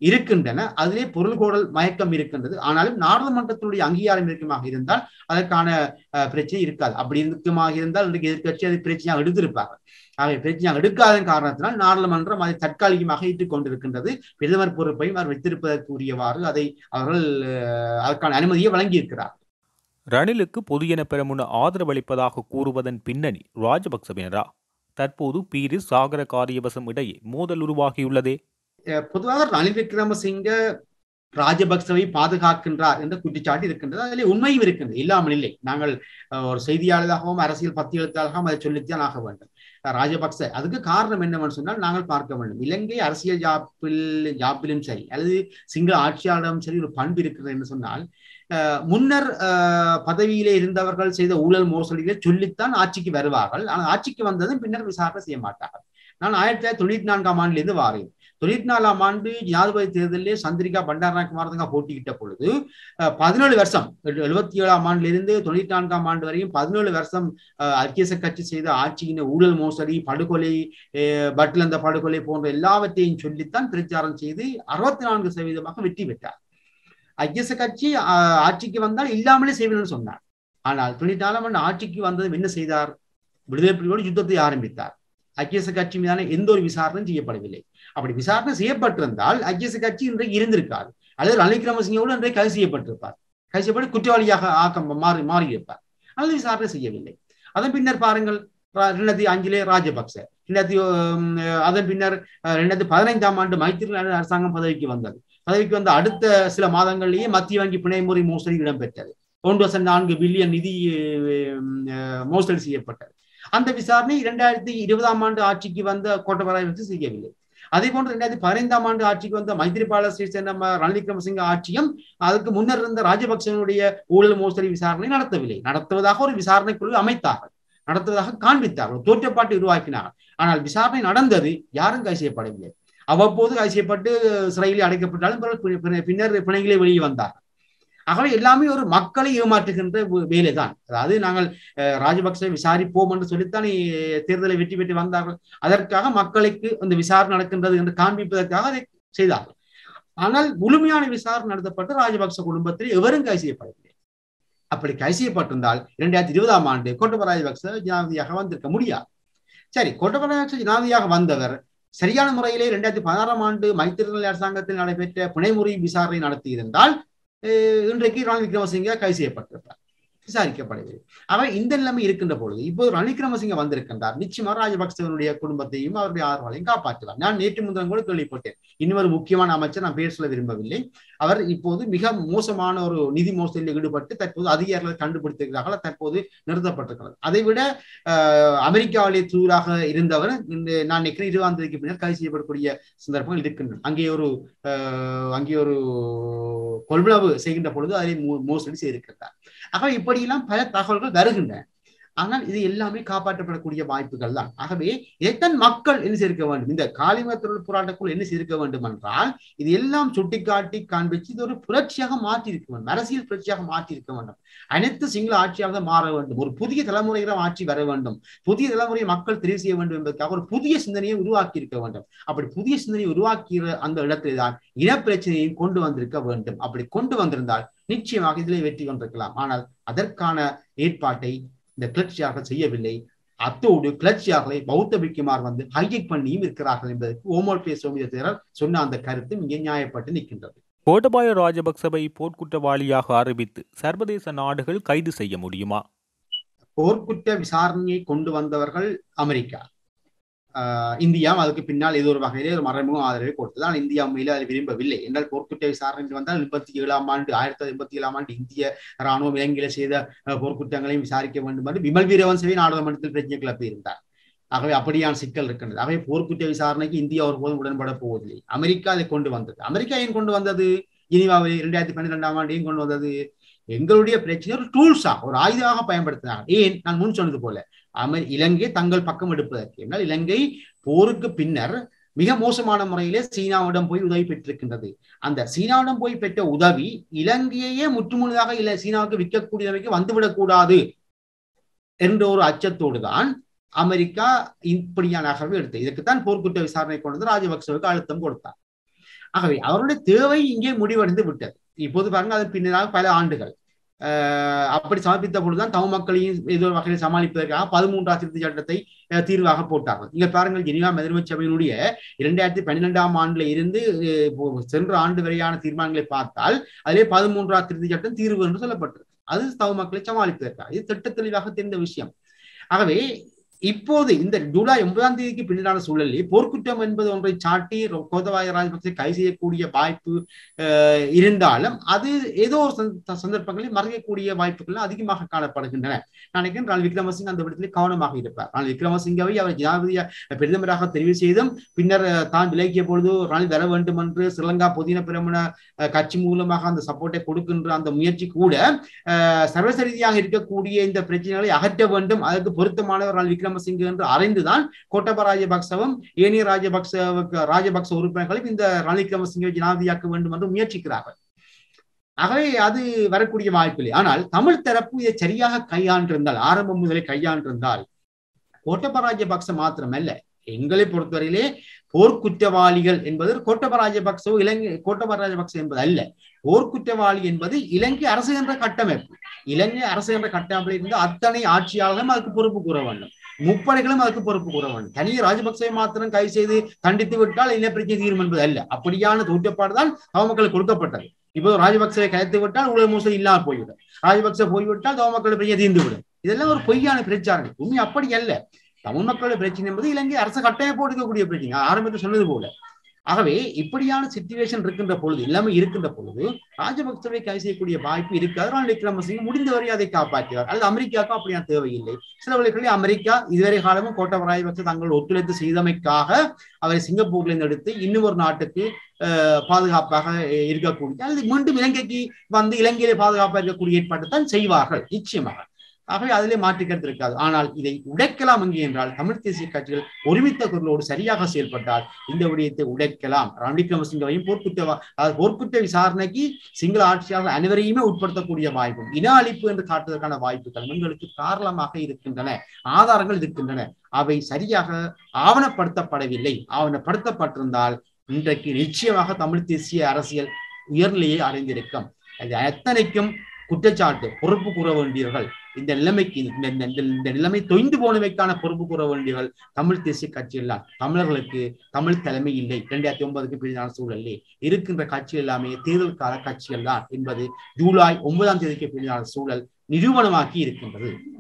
இருக்கின்றன அதிலே பொருள்கோடல் மயக்கம் இருக்கின்றது ஆனாலும் நாடாளுமன்றத்தினுடைய அங்கீகாரம் இருக்குமாக இருந்தால் அதற்கான பிரச்சனை இருக்காது அப்படி இருக்குமாக இருந்தால் இன்றைக்கு எதிர்கட்சி அது பிரச்சனையாக எடுத்திருப்பார்கள் ஆகவே பிரச்சனையாக எடுக்காத காரணத்தினால் நாடாளுமன்றம் அதை தற்காலிகமாக ஏற்றுக் கொண்டிருக்கின்றது பிரதமர் பொறுப்பையும் அவர் வைத்திருப்பதற்கு உரியவாறு அதை அவர்கள் அதற்கான அனுமதியை வழங்கியிருக்கிறார் ரணிலுக்கு பொதுஜன பெரமுன ஆதரவளிப்பதாக கூறுவதன் பின்னணி ராஜபக்சவினரா தற்போது பீரிஸ் சாகர காரியவசம் இடையே மோதல் உருவாகியுள்ளதே பொதுவாக ரணில் விக்ரமசிங்க ராஜபக்சவை பாதுகாக்கின்றார் என்ற குற்றச்சாட்டு இருக்கின்றது அதில் உண்மையும் இருக்கின்றது இல்லாமல் இல்லை நாங்கள் ஒரு செய்தியாளராகவும் அரசியல் பத்தி எழுத்தாளராகவும் அதை சொல்லித்தான் ஆக வேண்டும் ராஜபக்ச அதுக்கு காரணம் என்னவென்று சொன்னால் நாங்கள் பார்க்க வேண்டும் இலங்கை அரசியல் ஜாப்பில் ஜாப்பிலும் சரி அல்லது சிங்கள ஆட்சியாளரிடம் சரி ஒரு பண்பு இருக்கிறது என்று சொன்னால் முன்னர் பதவியிலே இருந்தவர்கள் செய்த ஊழல் மோசடிகளை சொல்லித்தான் ஆட்சிக்கு வருவார்கள் ஆனால் ஆட்சிக்கு வந்ததும் பின்னர் விசாரணை செய்ய மாட்டார்கள் நான் ஆயிரத்தி தொள்ளாயிரத்தி தொண்ணூத்தி நான்காம் ஆண்டிலிருந்து வாரேன் தொண்ணூத்தி நாலாம் ஆண்டு ஜனாதிபதி தேர்தலில் சந்திரிகா பண்டாரநாயகுமாரதங்க போட்டியிட்ட பொழுது பதினேழு வருஷம் எழுபத்தி ஏழாம் ஆண்டிலிருந்து தொண்ணூத்தி நான்காம் ஆண்டு வரையும் பதினேழு வருஷம் ஐக்கிய கட்சி செய்த ஆட்சியின் ஊழல் மோசடி படுகொலை பட்லந்த படுகொலை போன்ற எல்லாவற்றையும் சொல்லித்தான் பிரச்சாரம் செய்து அறுபத்தி நான்கு சதவீதமாக வெற்றி பெற்றார் ஐக்கிய கட்சி ஆட்சிக்கு வந்தால் இல்லாமலே செய்வதுன்னு சொன்னார் ஆனால் தொண்ணூத்தி நாலாம் ஆண்டு ஆட்சிக்கு வந்தது என்ன செய்தார் விடுதலை புலிகளோடு யுத்தத்தை ஆரம்பித்தார் ஐக்கிய கட்சி மீதான எந்த ஒரு விசாரணையும் செய்யப்படவில்லை அப்படி விசாரணை செய்யப்பட்டிருந்தால் ஐக்கிய கட்சி இன்றைக்கு இருந்திருக்காது அல்லது ரணில் விக்ரமசிங்கோடு இன்றைக்கு கைது செய்யப்பட்டிருப்பார் கைது செய்யப்பட்டு குற்றவாளியாக ஆக்கம் மாறி மாறியிருப்பார் அல்லது விசாரணை செய்யவில்லை அதன் பின்னர் பாருங்கள் ரெண்டாயிரத்தி அஞ்சிலே ராஜபக்ச ரெண்டாயிரத்தி அதன் பின்னர் ரெண்டாயிரத்தி பதினைந்தாம் ஆண்டு மைத்திரி அரசாங்கம் பதவிக்கு வந்தது பதவிக்கு வந்த அடுத்த சில மாதங்களிலேயே மத்திய வங்கி பிணைமுறை மோசடி இடம்பெற்றது ஒன்று வருஷம் நான்கு பில்லியன் நிதி மோசடி செய்யப்பட்டது அந்த விசாரணை இரண்டாயிரத்தி இருபதாம் ஆண்டு ஆட்சிக்கு வந்த கோட்டபராய் வச்சு செய்யவில்லை அதே போன்று ரெண்டாயிரத்தி பதினைந்தாம் ஆண்டு ஆட்சிக்கு வந்த மைத்ரிபால சிறிசேன ரணில் விக்ரமசிங்க ஆட்சியும் அதுக்கு முன்னர் இருந்த ராஜபக்சனுடைய ஊழல் மோசடி விசாரணை நடத்தவில்லை நடத்துவதாக ஒரு விசாரணை குழு அமைத்தார்கள் நடத்துவதாக காண்பித்தார்கள் தோற்றப்பாட்டை உருவாக்கினார்கள் ஆனால் விசாரணை நடந்தது யாரும் கைது செய்யப்படவில்லை அவ்வப்போது கைது செய்யப்பட்டு சிறையில் அடைக்கப்பட்டாலும் பின்னர் பிணைகளே வெளியே வந்தார் ஆகவே எல்லாமே ஒரு மக்களை ஏமாற்றுகின்ற வேலை தான் அதாவது நாங்கள் ராஜபக்ச விசாரிப்போம் என்று சொல்லித்தான் தேர்தலை வெற்றி பெற்று வந்தார்கள் அதற்காக மக்களுக்கு அந்த விசாரணை நடக்கின்றது என்று காண்பிப்பதற்காக அதை செய்தார்கள் ஆனால் முழுமையான விசாரணை நடத்தப்பட்டு ராஜபக்ச குடும்பத்தில் எவரும் கைது செய்யப்படவில்லை அப்படி கைது செய்யப்பட்டிருந்தால் இரண்டாயிரத்தி இருபதாம் ஆண்டு கோட்டப ராஜபக்ச ஜனாதிபதியாக வந்திருக்க முடியாது சரி கோட்டப ராஜபக்ச ஜனாதிபதியாக வந்தவர் சரியான முறையிலே இரண்டாயிரத்தி பதினாறாம் ஆண்டு மைத்திரி அரசாங்கத்தில் நடைபெற்ற புனைமுறை விசாரணை நடத்தியிருந்தால் இன்றைக்கு ரணில் விக்ரமசிங்க கைது செய்யப்பட்டிருப்பார் விசாரிக்கப்படவில்லை அவர் இந்த நிலைமை இருக்கின்ற பொழுது இப்போது ரணில் விக்ரமசிங்க வந்திருக்கின்றார் நிச்சயமா ராஜபக்சவனுடைய குடும்பத்தையும் அவருடைய ஆர்வலையும் காப்பாற்றுவார் நான் நேற்று முந்திரம் கூட கேள்விப்பட்டேன் இன்னொரு முக்கியமான அமைச்சர் நான் பேர் சொல்ல விரும்பவில்லை அவர் இப்போது மிக மோசமான ஒரு நிதி மோசடியில் ஈடுபட்டு தற்போது அதிகாரிகள் கண்டுபிடித்திருக்கிறார்கள் தற்போது நிறுத்தப்பட்டிருக்கிறது அதை விட அமெரிக்காவிலே தூராக இருந்தவர் நான் நினைக்கிறேன் இருபதாம் தேதிக்கு பின்னர் கைது செய்யப்படக்கூடிய சந்தர்ப்பங்கள் இருக்கின்றன அங்கே ஒரு அங்கே ஒரு கொள்வனவு செய்கின்ற பொழுது அதை மோசடி செய்திருக்கிறார் ஆகவே இப்படியெல்லாம் பல தகவல்கள் வருகின்றன ஆனால் இது எல்லாமே காப்பாற்றப்படக்கூடிய வாய்ப்புகள் தான் ஆகவே இதைத்தான் மக்கள் என்ன சேர்க்க வேண்டும் இந்த காலிம தொழில் போராட்டக்குள் என்ன சேர்க்க வேண்டும் என்றால் இது எல்லாம் சுட்டிக்காட்டி காண்பிச்சு இது ஒரு புரட்சியாக மாற்றி இருக்க வேண்டும் அரசியல் புரட்சியாக மாற்றி இருக்க வேண்டும் அனைத்து சிங்கள ஆட்சியாக மாற வேண்டும் ஒரு புதிய தலைமுறையிடம் ஆட்சி வர வேண்டும் புதிய தலைமுறையை மக்கள் தெரிவு செய்ய வேண்டும் என்பதற்காக ஒரு புதிய சிந்தனையை உருவாக்கி இருக்க வேண்டும் அப்படி புதிய சிந்தனையை உருவாக்கிற அந்த இடத்திலே தான் இனப்பிரச்சனையையும் கொண்டு வந்திருக்க வேண்டும் அப்படி கொண்டு வந்திருந்தால் நிச்சயமாக இதிலே வெற்றி கொண்டிருக்கலாம் ஆனால் அதற்கான ஏற்பாட்டை இந்த கிளர்ச்சியாளர்கள் செய்யவில்லை அத்தோடு கிளர்ச்சியாளர்களை பௌத்த பிக்குமார் வந்து ஹைஜெக் பண்ணியும் இருக்கிறார்கள் என்பதற்கு ஓமோல் பே சோமியர் சொன்ன அந்த கருத்து இங்கே நியாயப்பட்டு நிற்கின்றது கோட்டபாய ராஜபக்சவை போர்க்குற்றவாளியாக அறிவித்து சர்வதேச நாடுகள் கைது செய்ய முடியுமா போர்க்குற்ற விசாரணையை கொண்டு வந்தவர்கள் அமெரிக்கா இந்தியா அதுக்கு பின்னால் ஏதோ ஒரு வகையிலே ஒரு மறைமுக ஆதரவை கொடுத்தது ஆனால் இந்தியா உண்மையில அதை விரும்பவில்லை என்றால் போர்க்குற்ற விசாரணை வந்தால் எண்பத்தி ஏழாம் ஆண்டு ஆயிரத்தி தொள்ளாயிரத்தி எண்பத்தி ஏழாம் ஆண்டு இந்திய ராணுவம் இலங்கையில செய்த போர்க்குற்றங்களையும் விசாரிக்க வேண்டும் என்று விமல் வீரவன்சவை நாடாளுமன்றத்தில் பிரச்சனை கிளப்பி இருந்தார் ஆகவே அப்படியான சிக்கல் இருக்கின்றது ஆகவே போர்க்குற்ற விசாரணைக்கு இந்தியா ஒருபோதும் உடன்பட போவதில்லை அமெரிக்கா அதை கொண்டு வந்தது அமெரிக்கா ஏன் கொண்டு வந்தது இனிவாவை இரண்டாயிரத்தி பன்னிரெண்டாம் ஆண்டு ஏன் கொண்டு வந்தது எங்களுடைய பிரச்சனை ஒரு டூல்ஸா ஒரு ஆயுதமாக பயன்படுத்தினாங்க ஏன் நான் முன் சொன்னது போல அமெ இலங்கை தங்கள் பக்கம் எடுப்பதற்கு என்றால் இலங்கை போருக்கு பின்னர் மிக மோசமான முறையிலே சீனாவிடம் போய் உதவி பெற்றிருக்கின்றது அந்த சீனாவிடம் போய் பெற்ற உதவி இலங்கையே முற்றுமுழுதாக இல்ல சீனாவுக்கு விற்கக்கூடிய நிலைமைக்கு வந்துவிடக் கூடாது என்ற ஒரு அச்சத்தோடு தான் அமெரிக்கா இப்படியான நகர்வு எடுத்தது இதுக்குத்தான் போர்க்குற்ற விசாரணை கொண்டு வந்து ராஜபக்சவுக்கு அழுத்தம் கொடுத்தார் ஆகவே அவருடைய தேவை இங்கே முடிவடைந்து விட்டது இப்போது பாருங்க அது பின்னதாக பல ஆண்டுகள் அப்படி சமர்ப்பித்த பொழுதுதான் தமிழ் மக்களையும் ஏதோ வகையில் சமாளிப்பதற்காக பதிமூன்றாம் திருத்த சட்டத்தை தீர்வாக போட்டார்கள் இங்க பாருங்கள் ஜெனிவா மதுரை சபையினுடைய இரண்டாயிரத்தி பன்னிரெண்டாம் ஆண்டுல இருந்து சென்ற ஆண்டு வரையான தீர்மானங்களை பார்த்தால் அதிலே பதிமூன்றாம் திருத்த சட்டம் தீர்வு என்று சொல்லப்பட்டது அது தமிழ் மக்களை சமாளிப்பதற்காக இது திட்ட தெளிவாக தெரிந்த விஷயம் ஆகவே இப்போது இந்த ஜூலை ஒன்பதாம் தேதிக்கு பின்னான சூழலில் போர்க்குற்றம் என்பது ஒன்றை சாட்டி கோதபாய ராஜபக்சே கைது செய்யக்கூடிய வாய்ப்பு இருந்தாலும் அது ஏதோ ஒரு சந்தர்ப்பங்களில் மறையக்கூடிய வாய்ப்புகள் அதிகமாக காணப்படுகின்றன நினைக்கிறேன் ராணி விக்ரமசிங் அந்த விடத்தில் கவனமாக இருப்பார் ராணி விக்ரமசிங்கவை அவர் ஜனாதிபதிய பிரதமராக தெரிவு செய்தும் பின்னர் தான் விலகிய பொழுது ராணி வர வேண்டும் என்று ஸ்ரீலங்கா பொதின பிரமண கட்சி மூலமாக அந்த சப்போர்ட்டை கொடுக்கின்ற அந்த முயற்சி கூட சர்வச ரீதியாக இருக்கக்கூடிய இந்த பிரச்சனைகளை அகற்ற வேண்டும் அதற்கு பொருத்தமானவர் ராணி விக்ரம் விக்ரமசிங்க என்று அறிந்துதான் கோட்டப ராஜபக்சவும் ஏனைய ராஜபக்ச ராஜபக்ச உறுப்பினர்களும் இந்த ரணில் விக்ரமசிங்க ஜனாதிபதியாக்க வேண்டும் என்று முயற்சிக்கிறார்கள் ஆகவே அது வரக்கூடிய வாய்ப்பில்லை ஆனால் தமிழ் தரப்பு இதை சரியாக கையாண்டிருந்தால் ஆரம்பம் முதலே கையாண்டிருந்தால் கோட்டப ராஜபக்ச மாத்திரமல்ல எங்களை பொறுத்தவரையிலே போர்க்குற்றவாளிகள் என்பது கோட்டப ராஜபக்சவோ இலங்கை கோட்டப ராஜபக்ச என்பது அல்ல போர்க்குற்றவாளி என்பது இலங்கை அரசு என்ற கட்டமைப்பு இலங்கை அரசு என்ற கட்டமைப்பில் இருந்து அத்தனை ஆட்சியாளர்களும் அதுக்கு பொறுப்பு கூற வேண்டும் முப்படைகளும் அதுக்கு பொறுப்பு கூற வேண்டும் தனியே ராஜபக்சவை மாத்திரம் கைது செய்து தண்டித்து விட்டால் இன பிரச்சனை தீரும் என்பது அல்ல அப்படியான தோற்றப்பாடு தான் மக்களுக்கு கொடுக்கப்பட்டது இப்போ ராஜபக்சவை கைத்து விட்டால் உலக மோசடி இல்லாமல் போய்விடும் ராஜபக்ச போய்விட்டால் தவ மக்கள் பிரச்சனை தீர்ந்து விடும் இதெல்லாம் ஒரு பொய்யான பிரச்சாரம் உண்மை அப்படி அல்ல தமிழ் மக்களுடைய பிரச்சனை என்பது இலங்கை அரசு கட்டமைப்பு இருக்கக்கூடிய பிரச்சனை ஆரம்பத்தில் சொன்னது போல ஆகவே இப்படியான சிச்சுவேஷன் இருக்கின்ற பொழுது எல்லாமே இருக்கின்ற பொழுது ராஜபக்சவை கைது செய்யக்கூடிய வாய்ப்பு இருக்காது ராணி விக்ரமசிங்க முடிந்தவரை அதை காப்பாற்றுவார் அல்லது அமெரிக்காவுக்கும் அப்படியான தேவையில்லை சில வழிகளில் அமெரிக்கா இதுவரை காலமும் கோட்டப ராஜபக்ச தங்கள் ஒத்துழைத்து செய்தமைக்காக அவரை சிங்கப்பூர்ல இருந்து எடுத்து இன்னும் ஒரு நாட்டுக்கு பாதுகாப்பாக இருக்கக்கூடிய அல்லது மீண்டும் இலங்கைக்கு வந்து இலங்கையிலே பாதுகாப்பாக இருக்கக்கூடிய ஏற்பாட்டை தான் செய்வார்கள் நிச்சயமாக ஆகவே அதிலே மாற்றுக்கிறது இருக்காது ஆனால் இதை உடைக்கலாம் எங்கே என்றால் தமிழ் தேசிய கட்சிகள் ஒருமித்த குரலோடு சரியாக செயல்பட்டால் இந்த விடயத்தை உடைக்கலாம் ரணில் விக்ரமசிங்கவையும் போர்க்குற்ற அதாவது போர்க்குற்ற விசாரணைக்கு சிங்கள ஆட்சியாளர் அனைவரையுமே உட்படுத்தக்கூடிய வாய்ப்பும் இன அழிப்பு என்று காட்டுவதற்கான வாய்ப்புகள் எங்களுக்கு தாராளமாக இருக்கின்றன ஆதாரங்கள் இருக்கின்றன அவை சரியாக ஆவணப்படுத்தப்படவில்லை ஆவணப்படுத்தப்பட்டிருந்தால் இன்றைக்கு நிச்சயமாக தமிழ் தேசிய அரசியல் உயர்நிலையை அடைந்திருக்கும் அது அத்தனைக்கும் குற்றச்சாட்டு பொறுப்பு கூற வேண்டியவர்கள் இந்த நிலைமைக்கு இந்த நிலைமை தொய்ந்து போனவைக்கான பொறுப்பு கூற வேண்டியவர்கள் தமிழ் தேசிய கட்சிகள் தான் தமிழர்களுக்கு தமிழ் தலைமை இல்லை இரண்டாயிரத்தி ஒன்பதுக்கு பின்னான சூழலே இருக்கின்ற கட்சி எல்லாமே தேர்தல் கால கட்சிகள் தான் என்பது ஜூலை ஒன்பதாம் தேதிக்கு பின்னான சூழல் நிரூபணமாக்கி இருக்கின்றது